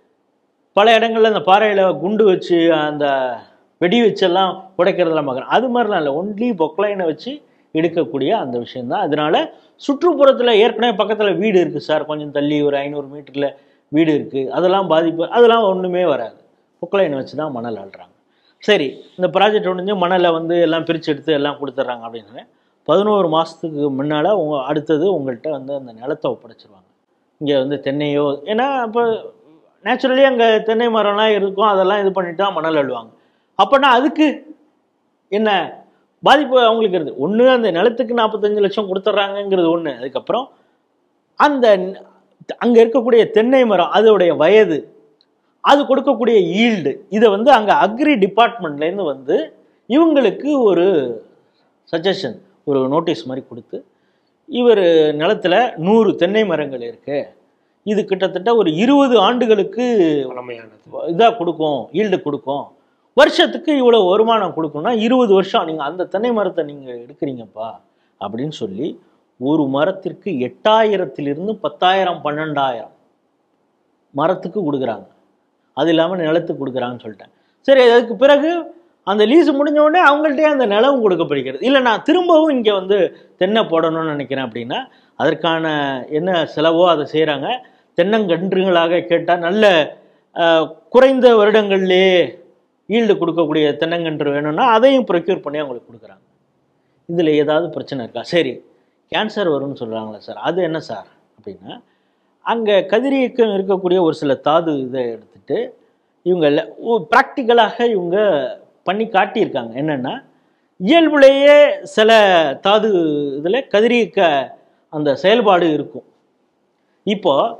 பல இடங்கள்ல அந்த பாறையில் குண்டு வச்சு அந்த வெடி வச்செல்லாம் உடைக்கிறதெல்லாம் பார்க்குறேன் அது மாதிரிலாம் இல்லை ஒன்லி பொக்லைனை வச்சு எடுக்கக்கூடிய அந்த விஷயம்தான் அதனால சுற்றுப்புறத்தில் ஏற்கனவே பக்கத்தில் வீடு இருக்குது சார் கொஞ்சம் தள்ளி ஒரு ஐநூறு மீட்டரில் வீடு இருக்குது அதெல்லாம் பாதிப்பு அதெல்லாம் ஒன்றுமே வராது பொக்லைனை வச்சு தான் மணல் அள்ளுறாங்க சரி இந்த ப்ராஜெக்ட் முடிஞ்சு மணலை வந்து எல்லாம் பிரித்து எடுத்து எல்லாம் கொடுத்துட்றாங்க அப்படின்னு பதினோரு மாதத்துக்கு முன்னால் உங்க அடுத்தது உங்கள்கிட்ட வந்து அந்த நிலத்தை ஒப்படைச்சிருவாங்க இங்கே வந்து தென்னையோ ஏன்னா இப்போ நேச்சுரலி அங்கே தென்னை மரம்லாம் இருக்கும் அதெல்லாம் இது பண்ணிட்டு தான் மணல் அள்ளுவாங்க அப்போனா அதுக்கு என்ன பாதிப்பு அவங்களுக்கு இருக்குது ஒன்று அந்த நிலத்துக்கு நாற்பத்தஞ்சு லட்சம் கொடுத்துட்றாங்கங்கிறது ஒன்று அதுக்கப்புறம் அந்த அங்கே இருக்கக்கூடிய தென்னை மரம் அதோடைய வயது அது கொடுக்கக்கூடிய ஈல்டு இதை வந்து அங்கே அக்ரி டிபார்ட்மெண்ட்லேருந்து வந்து இவங்களுக்கு ஒரு சஜஷன் ஒரு நோட்டீஸ் மாதிரி கொடுத்து இவர் நிலத்துல நூறு தென்னை மரங்கள் இருக்கு இது கிட்டத்தட்ட ஒரு இருபது ஆண்டுகளுக்கு பழமையானது இதாக கொடுக்கும் ஈல்டு கொடுக்கும் வருஷத்துக்கு இவ்வளோ வருமானம் கொடுக்கும்னா இருபது வருஷம் நீங்கள் அந்த தென்னை மரத்தை நீங்கள் எடுக்கிறீங்கப்பா அப்படின்னு சொல்லி ஒரு மரத்திற்கு எட்டாயிரத்திலிருந்து பத்தாயிரம் பன்னெண்டாயிரம் மரத்துக்கு கொடுக்குறாங்க அது இல்லாமல் நிலத்துக்கு கொடுக்குறாங்கன்னு சொல்லிட்டேன் சரி அதுக்கு பிறகு அந்த லீஸ் முடிஞ்ச உடனே அவங்கள்ட்டயே அந்த நிலவும் கொடுக்கப்படுகிறது இல்லை நான் திரும்பவும் இங்கே வந்து தென்னை போடணும்னு நினைக்கிறேன் அப்படின்னா அதற்கான என்ன செலவோ அதை செய்கிறாங்க தென்னங்கன்றுகளாக கேட்டால் நல்ல அஹ், குறைந்த வருடங்கள்லேயே ஈல்டு கொடுக்கக்கூடிய தென்னங்கன்று வேணும்னா அதையும் ப்ரொக்யூர் பண்ணி அவங்களுக்கு கொடுக்குறாங்க இதில் ஏதாவது பிரச்சனை இருக்கா சரி கேன்சர் வரும்னு சொல்கிறாங்களே சார் அது என்ன சார் அப்படின்னா அங்கே கதிரியக்கம் இருக்கக்கூடிய ஒரு சில தாது இதை எடுத்துட்டு இவங்க ப்ராக்டிக்கலாக இவங்க பண்ணி காட்டியிருக்காங்க என்னென்னா இயல்புலேயே சில தாது இதில் கதிரியக்க அந்த செயல்பாடு இருக்கும் இப்போ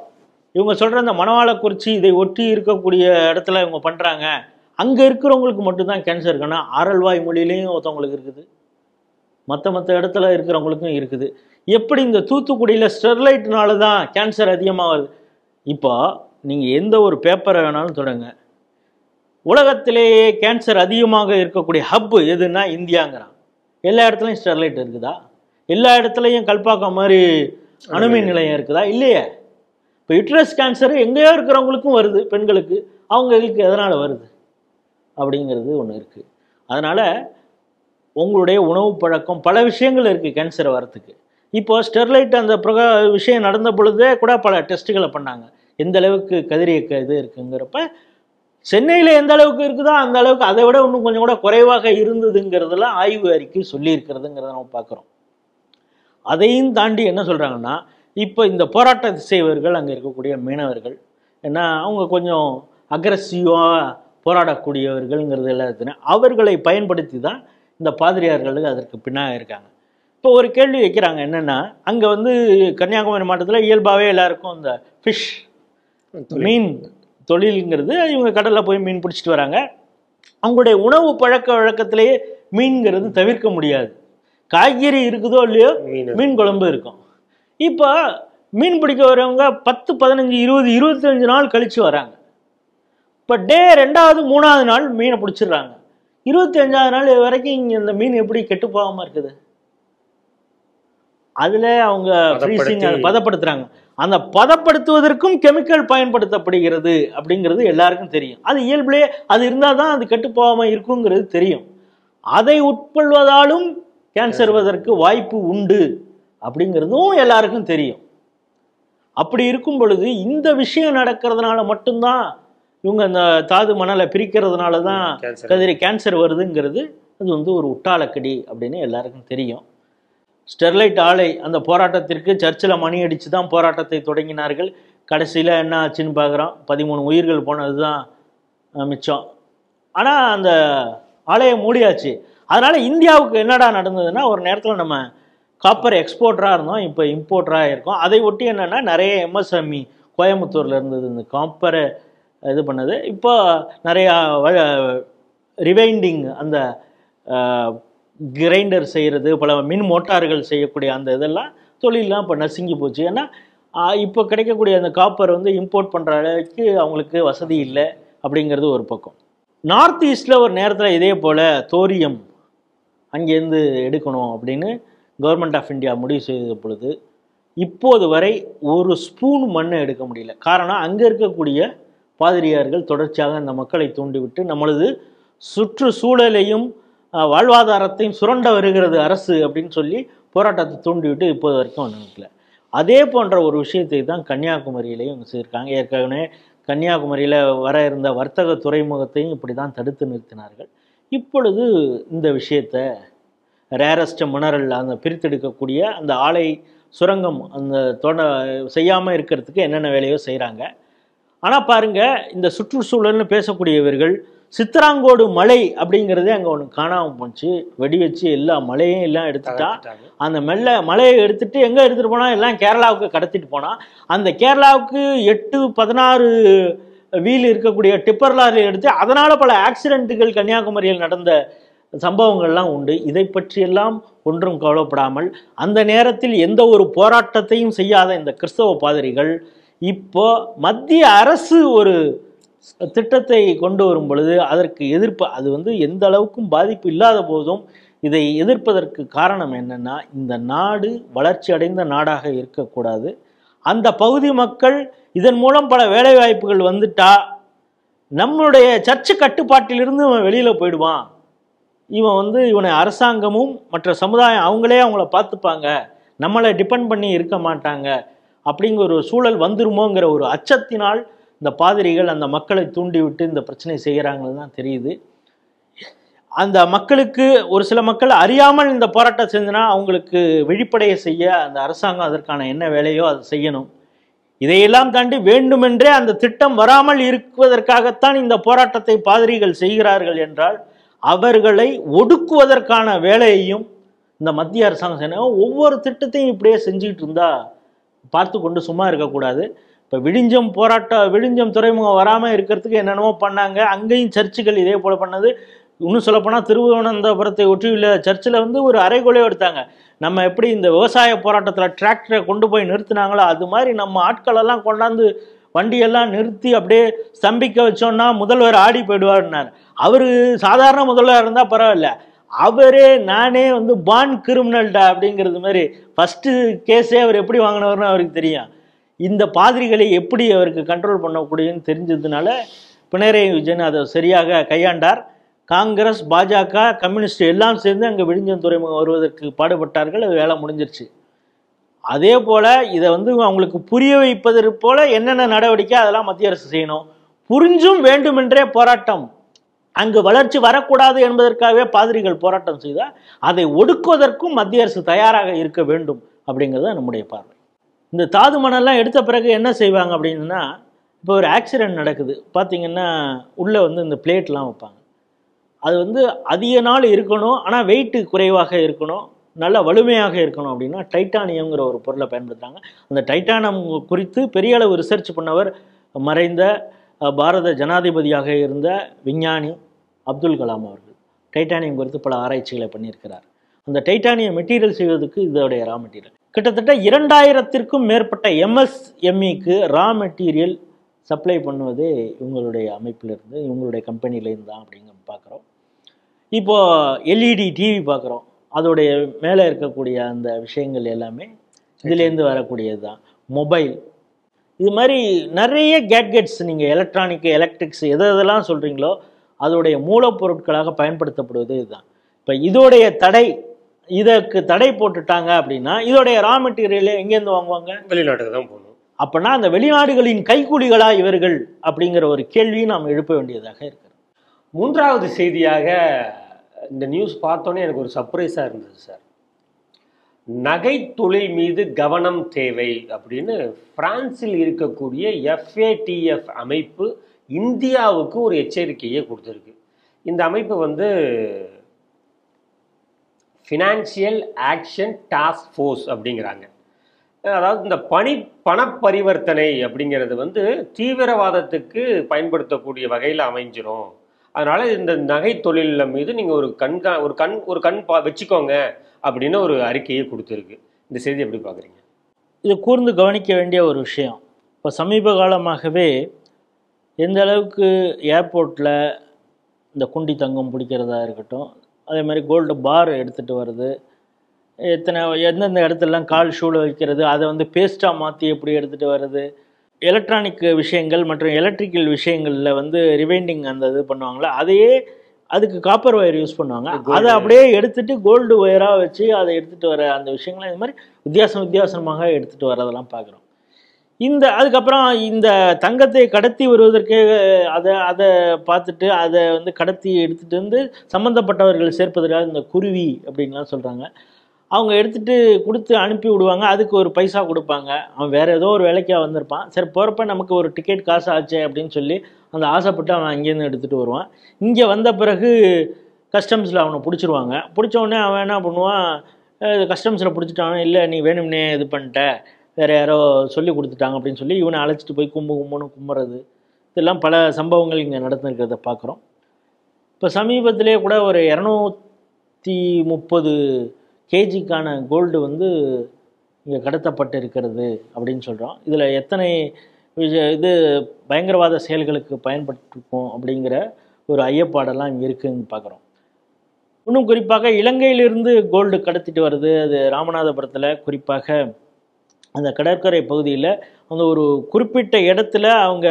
இவங்க சொல்கிற இந்த மணவாளக்குறிச்சி இதை ஒட்டி இருக்கக்கூடிய இடத்துல இவங்க பண்ணுறாங்க அங்கே இருக்கிறவங்களுக்கு மட்டும்தான் கேன்சர் இருக்குன்னா ஆரல்வாய் மொழியிலையும் ஒருத்தவங்களுக்கு இருக்குது மற்ற மற்ற இடத்துல இருக்கிறவங்களுக்கும் இருக்குது எப்படி இந்த தூத்துக்குடியில் ஸ்டெர்லைட்னால தான் கேன்சர் அதிகமாகுது இப்போ நீங்கள் எந்த ஒரு பேப்பரை வேணாலும் தொடங்க உலகத்திலேயே கேன்சர் அதிகமாக இருக்கக்கூடிய ஹப்பு எதுன்னா இந்தியாங்கிறான் எல்லா இடத்துலையும் ஸ்டெர்லைட் இருக்குதா எல்லா இடத்துலையும் கல்பாக்கம் மாதிரி அணுமின் நிலையம் இருக்குதா இல்லையே இப்போ யுட்ரஸ் கேன்சர் எங்கேயோ இருக்கிறவங்களுக்கும் வருது பெண்களுக்கு அவங்களுக்கு எதனால் வருது அப்படிங்கிறது ஒன்று இருக்குது அதனால் உங்களுடைய உணவு பழக்கம் பல விஷயங்கள் இருக்குது கேன்சர் வரத்துக்கு இப்போ ஸ்டெர்லைட் அந்த பிரகா விஷயம் நடந்த பொழுதே கூட பல டெஸ்ட்டுகளை பண்ணாங்க எந்த அளவுக்கு கதிரியக்க இது இருக்குங்கிறப்ப சென்னையில் எந்த அளவுக்கு இருக்குதோ அந்த அளவுக்கு அதை விட இன்னும் கொஞ்சம் கூட குறைவாக இருந்ததுங்கிறதெல்லாம் ஆய்வு அறிக்கை சொல்லியிருக்கிறதுங்கிறத நம்ம பார்க்குறோம் அதையும் தாண்டி என்ன சொல்கிறாங்கன்னா இப்போ இந்த போராட்ட செய்வர்கள் அங்கே இருக்கக்கூடிய மீனவர்கள் ஏன்னா அவங்க கொஞ்சம் அக்ரஸிவாக போராடக்கூடியவர்கள்ங்கிறது எல்லாத்துலையும் அவர்களை பயன்படுத்தி தான் இந்த பாதிரியார்கள் அதற்கு பின்னாக இருக்காங்க இப்போ ஒரு கேள்வி வைக்கிறாங்க என்னென்னா அங்கே வந்து கன்னியாகுமரி மாவட்டத்தில் இயல்பாகவே எல்லாருக்கும் இந்த ஃபிஷ் மீன் தொழிலுங்கிறது இவங்க கடலில் போய் மீன் பிடிச்சிட்டு வராங்க அவங்களுடைய உணவு பழக்க வழக்கத்திலேயே மீன்கிறது தவிர்க்க முடியாது காய்கறி இருக்குதோ இல்லையோ மீன் மீன் குழம்பு இருக்கும் இப்போ மீன் பிடிக்க வரவங்க பத்து பதினஞ்சு இருபது இருபத்தஞ்சு நாள் கழிச்சு வராங்க இப்போ டே ரெண்டாவது மூணாவது நாள் மீனை பிடிச்சிடுறாங்க இருபத்தி அஞ்சாவது நாள் வரைக்கும் இங்கே இந்த மீன் எப்படி கெட்டு போகாமல் இருக்குது அதில் அவங்க ஃப்ரீசிங் அதை பதப்படுத்துகிறாங்க அந்த பதப்படுத்துவதற்கும் கெமிக்கல் பயன்படுத்தப்படுகிறது அப்படிங்கிறது எல்லாருக்கும் தெரியும் அது இயல்பிலே அது இருந்தால் தான் அது கெட்டு போகாமல் இருக்குங்கிறது தெரியும் அதை உட்கொள்வதாலும் கேன்சர் வருவதற்கு வாய்ப்பு உண்டு அப்படிங்கிறதும் எல்லாருக்கும் தெரியும் அப்படி இருக்கும் பொழுது இந்த விஷயம் நடக்கிறதுனால மட்டும்தான் இவங்க அந்த தாது மணலை பிரிக்கிறதுனால தான் கேன்சர் கதிரி கேன்சர் வருதுங்கிறது அது வந்து ஒரு உட்டாளக்கடி அப்படின்னு எல்லாருக்கும் தெரியும் ஸ்டெர்லைட் ஆலை அந்த போராட்டத்திற்கு சர்ச்சில் மணி அடித்து தான் போராட்டத்தை தொடங்கினார்கள் கடைசியில் என்ன ஆச்சுன்னு பார்க்குறோம் பதிமூணு உயிர்கள் போனது தான் அஹ், மிச்சம் ஆனால் அந்த ஆலையை மூடியாச்சு அதனால் இந்தியாவுக்கு என்னடா நடந்ததுன்னா ஒரு நேரத்தில் நம்ம காப்பர் எக்ஸ்போர்ட்டராக இருந்தோம் இப்போ இம்போர்ட்டராக இருக்கோம் அதை ஒட்டி என்னென்னா நிறைய எம்எஸ்எம்இ கோயம்புத்தூரில் இருந்தது இந்த காப்பரை இது பண்ணது இப்போ நிறையா ரிவைண்டிங் அந்த கிரைண்டர் செய்கிறது பல மின் மோட்டார்கள் செய்யக்கூடிய அந்த இதெல்லாம் தொழிலெலாம் இப்போ நசுங்கி போச்சு ஏன்னா ஆஹ், இப்போ கிடைக்கக்கூடிய அந்த காப்பர் வந்து இம்போர்ட் பண்ணுற அளவுக்கு அவங்களுக்கு வசதி இல்லை அப்படிங்கிறது ஒரு பக்கம் நார்த் ஈஸ்டில் ஒரு நேரத்தில் இதே போல் தோரியம் அங்கேருந்து எடுக்கணும் அப்படின்னு கவர்மெண்ட் ஆஃப் இந்தியா முடிவு செய்த பொழுது இப்போது வரை ஒரு ஸ்பூன் மண்ணை எடுக்க முடியல காரணம் அங்கே இருக்கக்கூடிய பாதிரியார்கள் தொடர்ச்சியாக அந்த மக்களை தூண்டிவிட்டு நம்மளது சுற்றுச்சூழலையும் அஹ், வாழ்வாதாரத்தையும் சுரண்ட வருகிறது அரசு அப்படின்னு சொல்லி போராட்டத்தை தூண்டிவிட்டு இப்போது வரைக்கும் நினைக்கல அதே போன்ற ஒரு விஷயத்தை தான் கன்னியாகுமரியிலையும் இவங்க செய்திருக்காங்க ஏற்கனவே கன்னியாகுமரியில் வர இருந்த வர்த்தக துறைமுகத்தையும் இப்படி தான் தடுத்து நிறுத்தினார்கள் இப்பொழுது இந்த விஷயத்தை ரேரஸ்ட் மினரல் அந்த பிரித்தெடுக்கக்கூடிய அந்த ஆலை சுரங்கம் அந்த தொட செய்யாமல் இருக்கிறதுக்கு என்னென்ன வேலையோ செய்கிறாங்க ஆனால் பாருங்க இந்த சுற்றுச்சூழல்னு பேசக்கூடியவர்கள் சித்தராங்கோடு மலை அப்படிங்கிறதே அங்கே ஒன்று காணாமல் போச்சு வெடி வச்சு எல்லா மலையும் எல்லாம் எடுத்துட்டா தகர்த்துட்டாங்க. அந்த மெல்ல மலையை எடுத்துட்டு எங்கே எடுத்துகிட்டு போனால் எல்லாம் கேரளாவுக்கு கடத்திட்டு போனால் அந்த கேரளாவுக்கு எட்டு பதினாறு வீல் இருக்கக்கூடிய டிப்பர் லாரி எடுத்து அதனால் பல ஆக்சிடென்ட்டுகள் கன்னியாகுமரியில் நடந்த சம்பவங்கள்லாம் உண்டு இதை பற்றியெல்லாம் ஒன்றும் கவலைப்படாமல் அந்த நேரத்தில் எந்த ஒரு போராட்டத்தையும் செய்யாத இந்த கிறிஸ்தவ பாதிரிகள் இப்போ மத்திய அரசு ஒரு திட்டத்தை கொண்டு வரும் பொழுது அதற்கு எதிர்ப்பு அது வந்து எந்த அளவுக்கும் பாதிப்பு இல்லாத போதும் இதை எதிர்ப்பதற்கு காரணம் என்னன்னா இந்த நாடு வளர்ச்சி அடைந்த நாடாக இருக்கக்கூடாது அந்த பகுதி மக்கள் இதன் மூலம் பல வேலைவாய்ப்புகள் வந்துட்டா நம்மளுடைய சர்ச்சு கட்டுப்பாட்டிலிருந்து இவன் வெளியில போயிடுவான் இவன் வந்து இவனை அரசாங்கமும் மற்ற சமுதாயம் அவங்களே அவங்கள பார்த்துப்பாங்க நம்மளை டிபெண்ட் பண்ணி இருக்க மாட்டாங்க அப்படிங்கிற ஒரு சூழல் வந்துருமோங்கிற ஒரு அச்சத்தினால் இந்த பாதிரிகள் அந்த மக்களை தூண்டிவிட்டு இந்த பிரச்சனை செய்கிறாங்கன்னு தான் தெரியுது அந்த மக்களுக்கு ஒரு சில மக்கள் அறியாமல் இந்த போராட்டம் செஞ்சுனா அவங்களுக்கு விழிப்படைய செய்ய அந்த அரசாங்கம் அதற்கான என்ன வேலையோ அதை செய்யணும் இதையெல்லாம் தாண்டி வேண்டுமென்றே அந்த திட்டம் வராமல் இருக்குவதற்காகத்தான் இந்த போராட்டத்தை பாதிரிகள் செய்கிறார்கள் என்றால் அவர்களை ஒடுக்குவதற்கான வேலையையும் இந்த மத்திய அரசாங்கம் செய்யணும் ஒவ்வொரு திட்டத்தையும் இப்படியே செஞ்சுக்கிட்டு இருந்தா பார்த்து கொண்டு சும்மா இருக்கக்கூடாது இப்போ விழிஞ்சம் போராட்டம் விழிஞ்சம் துறைமுகம் வராமல் இருக்கிறதுக்கு என்னென்னமோ பண்ணாங்க அங்கேயும் சர்ச்சுகள் இதே போல் பண்ணது இன்னும் சொல்லப்போனால் திருவனந்தபுரத்தை ஒட்டியுள்ள சர்ச்சில் வந்து ஒரு அரைகொலை எடுத்தாங்க நம்ம எப்படி இந்த விவசாய போராட்டத்தில் டிராக்டரை கொண்டு போய் நிறுத்தினாங்களோ அது மாதிரி நம்ம ஆட்களெல்லாம் கொண்டாந்து வண்டியெல்லாம் நிறுத்தி அப்படியே ஸ்தம்பிக்க வச்சோன்னா முதல்வர் ஆடி போயிடுவார்னார் அவர் சாதாரண முதல்வர் இருந்தால் பரவாயில்ல அவரே நானே வந்து பான் கிரிமினல்டா அப்படிங்கிறது மாதிரி ஃபஸ்ட்டு கேஸே அவர் எப்படி வாங்கினவர்னு அவருக்கு தெரியும் இந்த பாதிரிகளை எப்படி அவருக்கு கண்ட்ரோல் பண்ணக்கூடியன்னு தெரிஞ்சதுனால பினராயி விஜயன் அதை சரியாக கையாண்டார் காங்கிரஸ் பாஜக கம்யூனிஸ்ட் எல்லாம் சேர்ந்து அங்கே விழிஞ்சம் துறைமுகம் வருவதற்கு பாடுபட்டார்கள் அது வேலை முடிஞ்சிருச்சு அதே போல் இதை வந்து அவங்களுக்கு புரிய வைப்பதற்கு போல என்னென்ன நடவடிக்கை அதெல்லாம் மத்திய அரசு செய்யணும் புரிஞ்சும் வேண்டுமென்றே போராட்டம் அங்கு வளர்ச்சி வரக்கூடாது என்பதற்காகவே பாதிரிகள் போராட்டம் செய்தால் அதை ஒடுக்குவதற்கும் மத்திய அரசு தயாராக இருக்க வேண்டும் அப்படிங்கிறது தான் நம்முடைய பார்வை இந்த தாது மணல்லாம் எடுத்த பிறகு என்ன செய்வாங்க அப்படின்னா இப்போ ஒரு ஆக்சிடென்ட் நடக்குது பார்த்தீங்கன்னா உள்ளே வந்து இந்த பிளேட்லாம் வைப்பாங்க அது வந்து அதிக நாள் இருக்கணும் ஆனால் வெயிட்டு குறைவாக இருக்கணும் நல்ல வலிமையாக இருக்கணும் அப்படின்னா டைட்டானியம்ங்கிற ஒரு பொருளை பயன்படுத்துகிறாங்க அந்த டைட்டானியம் குறித்து பெரிய அளவு ரிசர்ச் பண்ணவர் மறைந்த அஹ், பாரத ஜனாதிபதியாக இருந்த விஞ்ஞானி அப்துல் கலாம் அவர்கள் டைட்டானியம் குறித்து பல ஆராய்ச்சிகளை பண்ணியிருக்கிறார் அந்த டைட்டானியம் மெட்டீரியல் செய்வதற்கு இதோடைய ரா மெட்டீரியல் கிட்டத்தட்ட இரண்டாயிரத்திற்கும் மேற்பட்ட எம்எஸ்எம்இக்கு ரா மெட்டீரியல் சப்ளை பண்ணுவதே இவங்களுடைய அமைப்பிலிருந்து இவங்களுடைய கம்பெனிலேருந்து தான் அப்படிங்க பார்க்குறோம் இப்போ எல்இடி டிவி பார்க்குறோம் அதோடைய மேலே இருக்கக்கூடிய அந்த விஷயங்கள் எல்லாமே இதுலேருந்து வரக்கூடியது தான் மொபைல் இது மாதிரி நிறைய கேட்கெட்ஸ் நீங்கள் எலக்ட்ரானிக் எலக்ட்ரிக்ஸ் எது எதெல்லாம் சொல்கிறீங்களோ அதோடைய மூலப்பொருட்களாக பயன்படுத்தப்படுவது இதுதான் இப்போ இதோடைய தடை இதற்கு தடை போட்டுட்டாங்க அப்படின்னா இதோடைய ரா மெட்டீரியலை எங்கேருந்து வாங்குவாங்க வெளிநாட்டுக்கு தான் போகணும் அப்போனா அந்த வெளிநாடுகளின் கைக்கூலிகளா இவர்கள் அப்படிங்கிற ஒரு கேள்வியை நாம் எழுப்ப வேண்டியதாக இருக்கிறது மூன்றாவது செய்தியாக இந்த நியூஸ் பார்த்தோன்னே எனக்கு ஒரு சர்ப்ரைஸாக இருந்தது சார் நகை தொழில் மீது கவனம் தேவை அப்படின்னு பிரான்சில் இருக்கக்கூடிய எஃப்ஏடிஎஃப் அமைப்பு இந்தியாவுக்கு ஒரு எச்சரிக்கையை கொடுத்துருக்கு இந்த அமைப்பு வந்து ஃபினான்சியல் ஆக்ஷன் டாஸ்க் ஃபோர்ஸ் அப்படிங்கிறாங்க அதாவது இந்த பணி பண பரிவர்த்தனை அப்படிங்கிறது வந்து தீவிரவாதத்துக்கு பயன்படுத்தக்கூடிய வகையில் அமைஞ்சிரும் அதனால இந்த நகை தொழிலில் மீது நீங்கள் ஒரு கண்கா ஒரு கண் ஒரு கண் பா வச்சுக்கோங்க அப்படின்னு ஒரு அறிக்கையை கொடுத்துருக்கு இந்த செய்தி எப்படி பார்க்குறீங்க இது கூர்ந்து கவனிக்க வேண்டிய ஒரு விஷயம் இப்போ சமீப காலமாகவே எந்த அளவுக்கு ஏர்போர்ட்டில் இந்த குண்டி தங்கம் பிடிக்கிறதா இருக்கட்டும் அதே மாதிரி கோல்டு பார் எடுத்துகிட்டு வருது எத்தனை எந்தெந்த இடத்துலலாம் கால் ஷூவில் வைக்கிறது அதை வந்து பேஸ்ட்டாக மாற்றி எப்படி எடுத்துகிட்டு வருது எலக்ட்ரானிக் விஷயங்கள் மற்றும் எலக்ட்ரிக்கல் விஷயங்களில் வந்து ரிவைண்டிங் அந்த இது பண்ணுவாங்களே அதையே அதுக்கு காப்பர் ஒயர் யூஸ் பண்ணுவாங்க Gold அதை அப்படியே எடுத்துட்டு கோல்டு ஒயராக வச்சு அதை எடுத்துகிட்டு வர அந்த விஷயங்களை இது மாதிரி வித்தியாசம் வித்தியாசமாக எடுத்துகிட்டு வரதெல்லாம் பார்க்குறோம் இந்த அதுக்கப்புறம் இந்த தங்கத்தை கடத்தி வருவதற்கு அதை அதை பார்த்துட்டு அதை வந்து கடத்தி எடுத்துகிட்டு வந்து சம்மந்தப்பட்டவர்கள் சேர்ப்பதற்காக இந்த குருவி அப்படின்லாம் சொல்கிறாங்க அவங்க எடுத்துகிட்டு கொடுத்து அனுப்பி விடுவாங்க அதுக்கு ஒரு பைசா கொடுப்பாங்க அவன் வேறு ஏதோ ஒரு வேலைக்காக வந்திருப்பான் சரி போகிறப்ப நமக்கு ஒரு டிக்கெட் காசு ஆச்சே அப்படின்னு சொல்லி அந்த ஆசைப்பட்டு அவன் அங்கேருந்து எடுத்துகிட்டு வருவான் இங்கே வந்த பிறகு கஸ்டம்ஸில் அவனை பிடிச்சிருவாங்க பிடிச்ச உடனே அவன் என்ன பண்ணுவான் கஸ்டம்ஸில் பிடிச்சிட்டான் இல்லை நீ வேணும்னே இது பண்ணிட்ட வேறு யாரோ சொல்லி கொடுத்துட்டாங்க அப்படின்னு சொல்லி இவனை அழைச்சிட்டு போய் கும்பு கும்புன்னு கும்புறது இதெல்லாம் பல சம்பவங்கள் இங்கே நடந்துருக்கிறத பார்க்குறோம் இப்போ சமீபத்திலே கூட ஒரு இரநூத்தி முப்பது கேஜிக்கான கோல்டு வந்து இங்கே கடத்தப்பட்டு இருக்கிறது அப்படின்னு சொல்கிறோம் இதில் எத்தனை விஷ- இது பயங்கரவாத செயல்களுக்கு பயன்பட்டிருக்கும் அப்படிங்கிற ஒரு ஐயப்பாடெல்லாம் இங்கே இருக்குன்னு பார்க்குறோம் இன்னும் குறிப்பாக இலங்கையிலிருந்து கோல்டு கடத்திட்டு வருது அது ராமநாதபுரத்தில் குறிப்பாக அந்த கடற்கரை பகுதியில் அந்த ஒரு குறிப்பிட்ட இடத்துல அவங்க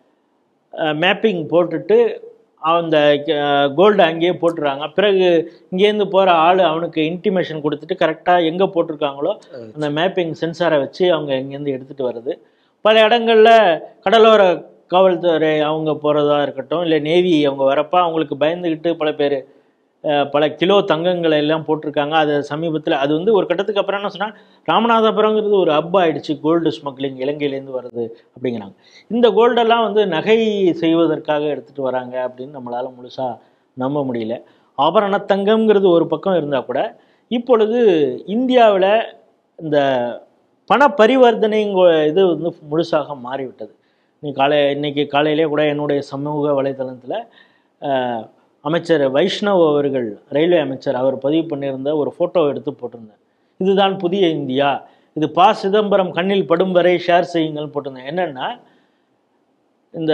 மேப்பிங் போட்டுட்டு அந்த கோல்டு அங்கேயே போட்டுறாங்க பிறகு இங்கேருந்து போகிற ஆள் அவனுக்கு இன்டிமேஷன் கொடுத்துட்டு கரெக்டாக எங்கே போட்டிருக்காங்களோ அந்த மேப்பிங் சென்சாரை வச்சு அவங்க இங்கேருந்து எடுத்துகிட்டு வருது பல இடங்களில் கடலோர காவல்துறை அவங்க போகிறதா இருக்கட்டும் இல்லை நேவி அவங்க வரப்போ அவங்களுக்கு பயந்துக்கிட்டு பல பேர் அஹ், பல கிலோ தங்கங்களை எல்லாம் போட்டிருக்காங்க அது சமீபத்தில் அது வந்து ஒரு கட்டத்துக்கு அப்புறம் என்ன சொன்னால் ராமநாதபுரங்கிறது ஒரு ஹப் ஆயிடுச்சு கோல்டு ஸ்மக்லிங் இலங்கையிலேருந்து வருது அப்படிங்கிறாங்க இந்த கோல்டெல்லாம் வந்து நகை செய்வதற்காக எடுத்துகிட்டு வராங்க அப்படின்னு நம்மளால் முழுசாக நம்ப முடியல ஆபரண தங்கம்ங்கிறது ஒரு பக்கம் இருந்தால் கூட இப்பொழுது இந்தியாவில் இந்த பண பரிவர்த்தனை இது வந்து முழுசாக மாறிவிட்டது நீ காலை இன்னைக்கு காலையிலே கூட என்னுடைய சமூக வலைதளத்தில் அமைச்சர் வைஷ்ணவ் அவர்கள் ரயில்வே அமைச்சர் அவர் பதிவு பண்ணியிருந்த ஒரு ஃபோட்டோ எடுத்து போட்டிருந்தேன் இதுதான் புதிய இந்தியா இது ப சிதம்பரம் கண்ணில் படும் வரை ஷேர் செய்யுங்கள் போட்டிருந்தேன் என்னென்னா இந்த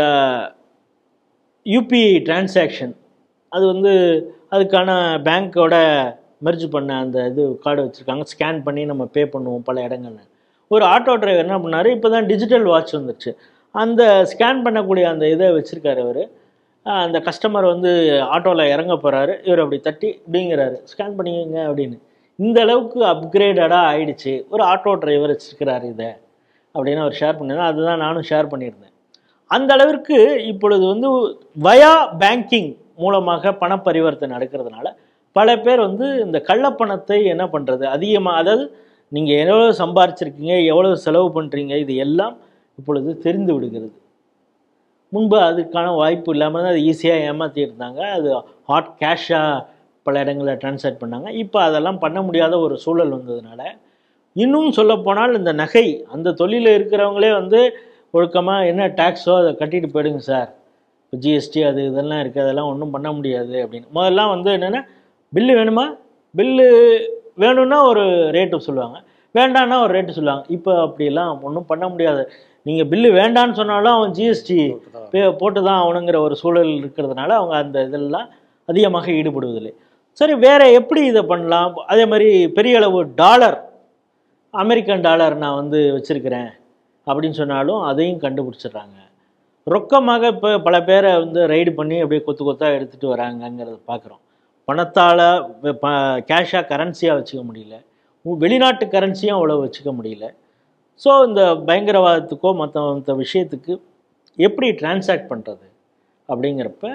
யூபிஐ டிரான்சாக்ஷன் அது வந்து அதுக்கான பேங்க்கோட மெர்ஜ் பண்ண அந்த இது கார்டு வச்சுருக்காங்க ஸ்கேன் பண்ணி நம்ம பே பண்ணுவோம் பல இடங்கள்ல ஒரு ஆட்டோ டிரைவர் என்ன பண்ணார் இப்போ தான் டிஜிட்டல் வாட்ச் வந்துருச்சு அந்த ஸ்கேன் பண்ணக்கூடிய அந்த இதை வச்சுருக்காரு அவர் அந்த கஸ்டமர் வந்து ஆட்டோவில் இறங்க போகிறாரு இவர் அப்படி தட்டி இப்படிங்கிறாரு ஸ்கேன் பண்ணிக்கங்க அப்படின்னு இந்த அளவுக்கு அப்கிரேடடாக ஆயிடுச்சு ஒரு ஆட்டோ டிரைவர் வச்சுருக்கிறாரு இதை அப்படின்னு அவர் ஷேர் பண்ணியிருந்தார் அதுதான் நானும் ஷேர் பண்ணியிருந்தேன் அந்த அளவிற்கு இப்பொழுது வந்து வயா பேங்கிங் மூலமாக பண பரிவர்த்தனை நடக்கிறதுனால பல பேர் வந்து இந்த கள்ளப்பணத்தை என்ன பண்ணுறது அதிகமாக அதாவது நீங்கள் எவ்வளோ சம்பாரிச்சிருக்கீங்க எவ்வளோ செலவு பண்ணுறீங்க இது எல்லாம் இப்பொழுது தெரிந்து விடுகிறது முன்பு அதுக்கான வாய்ப்பு இல்லாமல் தான் அது ஈஸியாக ஏமாற்றி இருந்தாங்க அது ஹாட் கேஷாக பல இடங்களில் ட்ரான்ஸ்லேட் பண்ணாங்க இப்போ அதெல்லாம் பண்ண முடியாத ஒரு சூழல் வந்ததுனால இன்னும் சொல்லப்போனால் இந்த நகை அந்த தொழிலில் இருக்கிறவங்களே வந்து ஒழுக்கமாக என்ன டேக்ஸோ அதை கட்டிட்டு போயிடுங்க சார் இப்போ ஜிஎஸ்டி அது இதெல்லாம் இருக்குது அதெல்லாம் ஒன்றும் பண்ண முடியாது அப்படின்னு முதல்லாம் வந்து என்னென்னா பில்லு வேணுமா பில்லு வேணும்னா ஒரு ரேட்டு சொல்லுவாங்க வேண்டான்னா ஒரு ரேட்டு சொல்லுவாங்க இப்போ அப்படியெல்லாம் ஒன்றும் பண்ண முடியாது நீங்கள் பில்லு வேண்டான்னு சொன்னாலும் அவன் ஜிஎஸ்டி பே போட்டு தான் ஆகணுங்கிற ஒரு சூழல் இருக்கிறதுனால அவங்க அந்த இதெல்லாம் அதிகமாக ஈடுபடுவதில்லை சரி வேற எப்படி இதை பண்ணலாம் அதே மாதிரி பெரிய அளவு டாலர் அமெரிக்கன் டாலர் நான் வந்து வச்சுருக்கிறேன் அப்படின்னு சொன்னாலும் அதையும் கண்டுபிடிச்சிடுறாங்க ரொக்கமாக இப்போ பல பேரை வந்து ரைடு பண்ணி அப்படியே கொத்து கொத்தாக எடுத்துகிட்டு வராங்கங்கிறத பார்க்குறோம் பணத்தால் ப கேஷாக கரன்சியாக வச்சுக்க முடியல உ- வெளிநாட்டு கரன்சியும் அவ்வளோ வச்சுக்க முடியல ஸோ இந்த பயங்கரவாதத்துக்கோ மற்ற மற்ற விஷயத்துக்கு எப்படி டிரான்சாக்ட் பண்ணுறது அப்படிங்கிறப்ப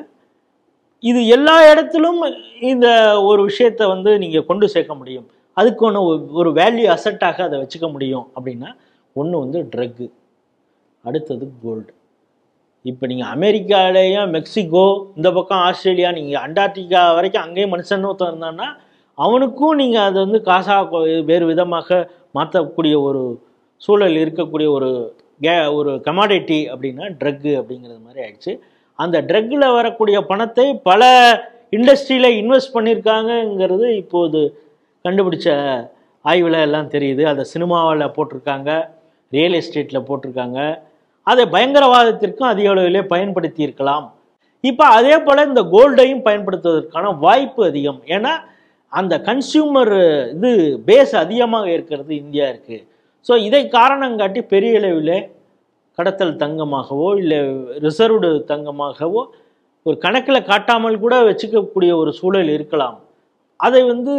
இது எல்லா இடத்திலும் இந்த ஒரு விஷயத்தை வந்து நீங்கள் கொண்டு சேர்க்க முடியும் அதுக்கு ஒன்று ஒரு வேல்யூ அசட்டாக அதை வச்சுக்க முடியும் அப்படின்னா ஒன்று வந்து ட்ரக்கு அடுத்தது கோல்டு இப்போ நீங்கள் அமெரிக்காலேயும் மெக்சிகோ இந்த பக்கம் ஆஸ்திரேலியா நீங்கள் அண்டார்டிகா வரைக்கும் அங்கேயும் மனுஷன் ஒருத்தன் இருந்தான்னா அவனுக்கும் நீங்கள் அதை வந்து காசாக வேறு விதமாக மாற்றக்கூடிய ஒரு சூழல் இருக்கக்கூடிய ஒரு கே ஒரு கமாடிட்டி அப்படின்னா ட்ரக்கு அப்படிங்கிறது மாதிரி ஆயிடுச்சு அந்த ட்ரக்கில் வரக்கூடிய பணத்தை பல இண்டஸ்ட்ரியில் இன்வெஸ்ட் பண்ணியிருக்காங்கங்கிறது இப்போது கண்டுபிடிச்ச ஆய்வில் எல்லாம் தெரியுது அதை சினிமாவில் போட்டிருக்காங்க ரியல் எஸ்டேட்டில் போட்டிருக்காங்க அதை பயங்கரவாதத்திற்கும் அதிக அளவிலே பயன்படுத்தி இருக்கலாம் இப்போ அதே போல் இந்த கோல்டையும் பயன்படுத்துவதற்கான வாய்ப்பு அதிகம் ஏன்னா அந்த கன்சியூமர் இது பேஸ் அதிகமாக இருக்கிறது இந்தியா இருக்குது ஸோ இதை காரணம் காட்டி பெரிய அளவில் கடத்தல் தங்கமாகவோ இல்லை ரிசர்வ்டு தங்கமாகவோ ஒரு கணக்கில் காட்டாமல் கூட வச்சுக்கக்கூடிய ஒரு சூழல் இருக்கலாம் அதை வந்து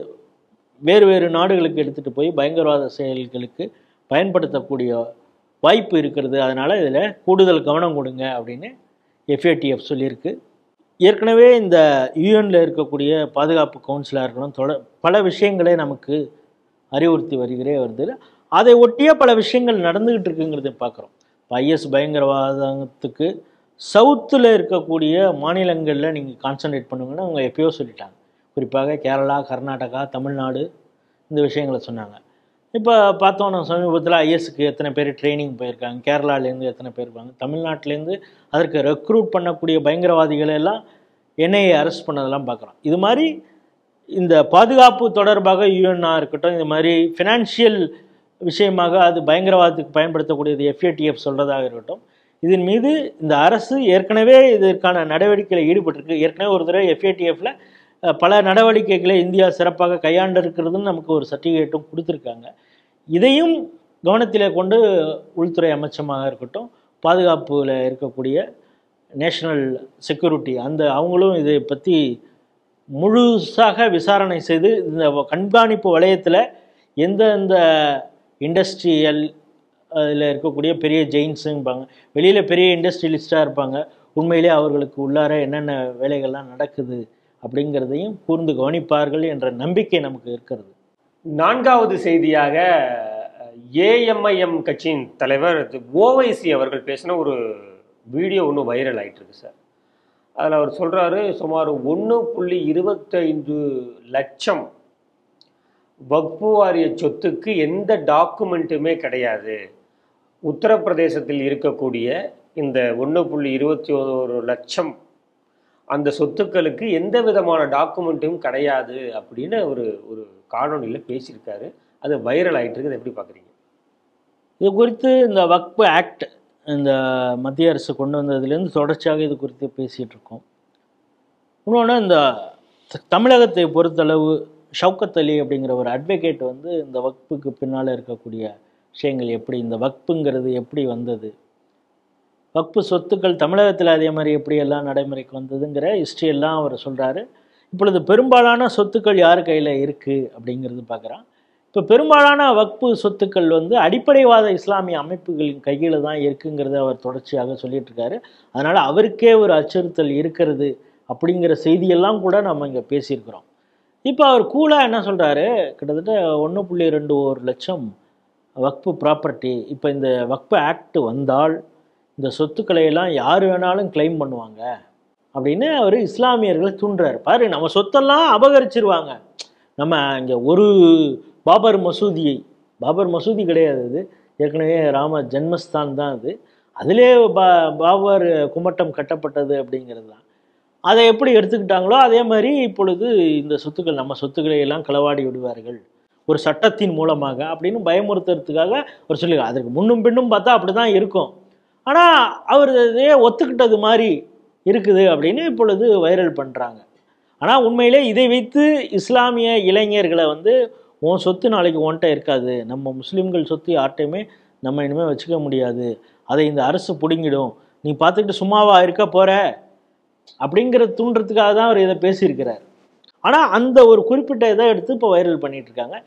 வேறு வேறு நாடுகளுக்கு எடுத்துகிட்டு போய் பயங்கரவாத செயல்களுக்கு பயன்படுத்தக்கூடிய வாய்ப்பு இருக்கிறது அதனால் இதில் கூடுதல் கவனம் கொடுங்க அப்படின்னு எஃப்ஏடிஎஃப் சொல்லியிருக்கு ஏற்கனவே இந்த யூஎனில் இருக்கக்கூடிய பாதுகாப்பு கவுன்சிலாக இருக்கணும் தொட பல விஷயங்களை நமக்கு அறிவுறுத்தி வருகிறே வருது அதை ஒட்டிய பல விஷயங்கள் நடந்துக்கிட்டு இருக்குங்கிறத பார்க்குறோம் இப்போ ஐஎஸ் பயங்கரவாதத்துக்கு சவுத்தில் இருக்கக்கூடிய மாநிலங்களில் நீங்கள் கான்சன்ட்ரேட் பண்ணுங்கன்னா அவங்க எப்பயோ சொல்லிட்டாங்க குறிப்பாக கேரளா கர்நாடகா தமிழ்நாடு இந்த விஷயங்களை சொன்னாங்க இப்போ பார்த்தோன்னா சமீபத்தில் ஐஎஸ்க்கு எத்தனை பேர் ட்ரைனிங் போயிருக்காங்க கேரளாலேருந்து எத்தனை பேர் இருப்பாங்க தமிழ்நாட்டிலேருந்து அதற்கு ரெக்ரூட் பண்ணக்கூடிய பயங்கரவாதிகளை எல்லாம் என்ஐஏ அரெஸ்ட் பண்ணதெல்லாம் பார்க்குறோம் இது மாதிரி இந்த பாதுகாப்பு தொடர்பாக யூஎன்ஆ இருக்கட்டும் இந்த மாதிரி ஃபினான்ஷியல் விஷயமாக அது பயங்கரவாதத்துக்கு பயன்படுத்தக்கூடியது எஃப்ஏடிஎஃப் சொல்கிறதாக இருக்கட்டும் இதன் மீது இந்த அரசு ஏற்கனவே இதற்கான நடவடிக்கையில் ஈடுபட்டிருக்கு ஏற்கனவே ஒரு தடவை எஃப்ஏடிஎஃப்ல பல நடவடிக்கைகளை இந்தியா சிறப்பாக கையாண்டிருக்கிறதுன்னு நமக்கு ஒரு சர்டிஃபிகேட்டும் கொடுத்துருக்காங்க இதையும் கவனத்தில் கொண்டு உள்துறை அமைச்சமாக இருக்கட்டும் பாதுகாப்பில் இருக்கக்கூடிய நேஷனல் செக்யூரிட்டி அந்த அவங்களும் இதை பற்றி முழுசாக விசாரணை செய்து இந்த கண்காணிப்பு வளையத்தில் எந்தெந்த இண்டஸ்ட்ரியல் அதில் இருக்கக்கூடிய பெரிய ஜெயின்ஸுங்பாங்க வெளியில் பெரிய இண்டஸ்ட்ரியலிஸ்டாக இருப்பாங்க உண்மையிலே அவர்களுக்கு உள்ளார என்னென்ன வேலைகள்லாம் நடக்குது அப்படிங்கிறதையும் கூர்ந்து கவனிப்பார்கள் என்ற நம்பிக்கை நமக்கு இருக்கிறது நான்காவது செய்தியாக ஏஎம்ஐஎம் கட்சியின் தலைவர் ஓவைசி அவர்கள் பேசின ஒரு வீடியோ ஒன்று வைரல் ஆயிட்டு இருக்கு சார் அதில் அவர் சொல்றாரு சுமார் ஒன்று புள்ளி இருபத்தைந்து லட்சம் வக்பு வாரிய சொத்துக்கு எந்த டாக்குமெண்ட்டுமே கிடையாது உத்தரப்பிரதேசத்தில் இருக்கக்கூடிய இந்த ஒன்று புள்ளி இருபத்தி ஒரு லட்சம் அந்த சொத்துக்களுக்கு எந்த விதமான டாக்குமெண்ட்டும் கிடையாது அப்படின்னு ஒரு ஒரு காணொலியில் பேசியிருக்காரு அது வைரல் ஆகிட்டு இருக்குது எப்படி பார்க்குறீங்க இது குறித்து இந்த வக்பு ஆக்ட் இந்த மத்திய அரசு கொண்டு வந்ததுலேருந்து தொடர்ச்சியாக இது குறித்து பேசிகிட்டு இருக்கோம் இன்னொன்று இந்த த- தமிழகத்தை பொறுத்தளவு ஷவுக்கத் அலி அப்படிங்கிற ஒரு அட்வொகேட் வந்து இந்த வக்புக்கு பின்னால் இருக்கக்கூடிய விஷயங்கள் எப்படி இந்த வக்புங்கிறது எப்படி வந்தது வக்பு சொத்துக்கள் தமிழகத்தில் அதே மாதிரி எப்படி எல்லாம் நடைமுறைக்கு வந்ததுங்கிற history எல்லாம் அவர் சொல்கிறாரு இப்பொழுது பெரும்பாலான சொத்துக்கள் யார் கையில் இருக்குது அப்படிங்கிறது பார்க்குறான் இப்போ பெரும்பாலான வக்பு சொத்துக்கள் வந்து அடிப்படைவாத இஸ்லாமிய அமைப்புகளின் கையில் தான் இருக்குங்கிறத அவர் தொடர்ச்சியாக சொல்லிட்டு இருக்காரு அதனால் அவருக்கே ஒரு அச்சுறுத்தல் இருக்கிறது அப்படிங்கிற செய்தியெல்லாம் கூட நம்ம இங்கே பேசியிருக்கிறோம் இப்போ அவர் கூலாக என்ன சொல்கிறாரு கிட்டத்தட்ட ஒன்று புள்ளி ரெண்டு ஒரு லட்சம் வக்பு ப்ராப்பர்ட்டி இப்போ இந்த வக்பு ஆக்ட் வந்தால் இந்த சொத்துக்களை எல்லாம் யார் வேணாலும் கிளைம் பண்ணுவாங்க அப்படின்னு அவர் இஸ்லாமியர்களை தூண்டுறாரு பாரு நம்ம சொத்தெல்லாம் அபகரிச்சிருவாங்க நம்ம இங்கே ஒரு பாபர் மசூதியை பாபர் மசூதி கிடையாது அது ஏற்கனவே ராம ஜென்மஸ்தான் தான் அது அதிலே பா பாபர் குமட்டம் கட்டப்பட்டது அப்படிங்கிறது தான் அதை எப்படி எடுத்துக்கிட்டாங்களோ அதே மாதிரி இப்பொழுது இந்த சொத்துக்கள் நம்ம சொத்துக்களை எல்லாம் களவாடி விடுவார்கள் ஒரு சட்டத்தின் மூலமாக அப்படின்னு பயமுறுத்துறதுக்காக ஒரு சொல்லி அதற்கு முன்னும் பின்னும் பார்த்தா அப்படி தான் இருக்கும் ஆனால் அவர் இதே ஒத்துக்கிட்டது மாதிரி இருக்குது அப்படின்னு இப்பொழுது வைரல் பண்ணுறாங்க ஆனால் உண்மையிலே இதை வைத்து இஸ்லாமிய இளைஞர்களை வந்து உன் சொத்து நாளைக்கு உன்கிட்ட இருக்காது நம்ம முஸ்லீம்கள் சொத்து யார்கிட்டையுமே நம்ம இனிமேல் வச்சுக்க முடியாது அதை இந்த அரசு பிடுங்கிடும் நீ பார்த்துக்கிட்டு சும்மாவா இருக்க போற அப்படிங்கிற தூண்டுறதுக்காக தான் அவர் இதை பேசியிருக்கிறார் ஆனால் அந்த ஒரு குறிப்பிட்ட இதை எடுத்து இப்போ வைரல் பண்ணிட்டு இருக்காங்க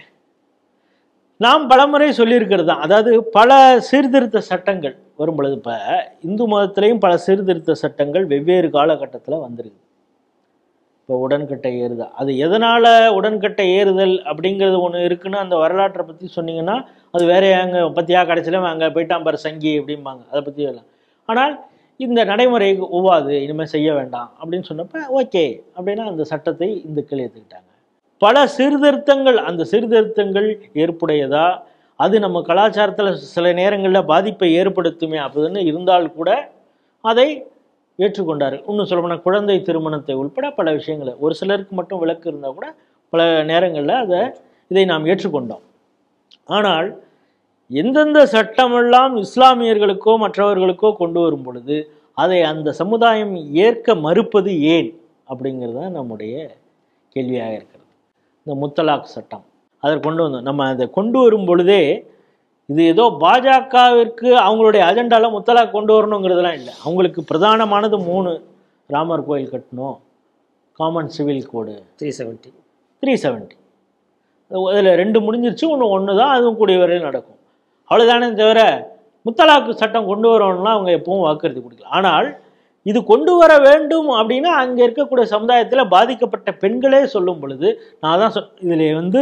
நாம் பலமுறை சொல்லியிருக்கிறது தான் அதாவது பல சீர்திருத்த சட்டங்கள் வரும் பொழுது இப்போ இந்து மதத்திலையும் பல சீர்திருத்த சட்டங்கள் வெவ்வேறு காலகட்டத்தில் வந்திருக்கு இப்போ உடன்கட்டை ஏறுதல் அது எதனால் உடன்கட்டை ஏறுதல் அப்படிங்கிறது ஒன்று இருக்குன்னு அந்த வரலாற்றை பற்றி சொன்னீங்கன்னா அது வேற அங்கே பற்றியா கடைசியில் அங்கே போயிட்டான் பாரு சங்கி அப்படிம்பாங்க அதை பற்றி எல்லாம் ஆனால் இந்த நடைமுறை ஒவ்வாது இனிமேல் செய்ய வேண்டாம் அப்படின்னு சொன்னப்ப ஓகே அப்படின்னா அந்த சட்டத்தை இந்துக்கள் ஏற்றுக்கிட்டாங்க பல சீர்திருத்தங்கள் அந்த சீர்திருத்தங்கள் ஏற்புடையதா அது நம்ம கலாச்சாரத்தில் சில நேரங்களில் பாதிப்பை ஏற்படுத்துமே அப்படின்னு இருந்தால் கூட அதை ஏற்றுக்கொண்டார் இன்னும் சொல்லப்போனால் குழந்தை திருமணத்தை உள்பட பல விஷயங்களை ஒரு சிலருக்கு மட்டும் விலக்கு இருந்தால் கூட பல நேரங்களில் அதை இதை நாம் ஏற்றுக்கொண்டோம் ஆனால் எந்தெந்த சட்டமெல்லாம் இஸ்லாமியர்களுக்கோ மற்றவர்களுக்கோ கொண்டு வரும் பொழுது அதை அந்த சமுதாயம் ஏற்க மறுப்பது ஏன் அப்படிங்கிறது தான் நம்முடைய கேள்வியாக இருக்கிறது இந்த முத்தலாக் சட்டம் அதை கொண்டு வந்தோம் நம்ம அதை கொண்டு வரும் பொழுதே இது ஏதோ பாஜகவிற்கு அவங்களுடைய அஜெண்டாவில் முத்தலாக் கொண்டு வரணுங்கிறதுலாம் இல்லை அவங்களுக்கு பிரதானமானது மூணு ராமர் கோயில் கட்டணும் common civil code three seventy three seventy அதில் ரெண்டு முடிஞ்சிருச்சு ஒன்று ஒன்று தான் அதுவும் கூடிய வரையில் நடக்கும் அவ்வளோதானே தவிர முத்தலாக்கு சட்டம் கொண்டு வரணும்னா அவங்க எப்பவும் வாக்குறுதி கொடுக்கல ஆனால் இது கொண்டு வர வேண்டும் அப்படின்னா அங்கே இருக்கக்கூடிய சமுதாயத்தில் பாதிக்கப்பட்ட பெண்களே சொல்லும் பொழுது நான் தான் சொல் இதில் வந்து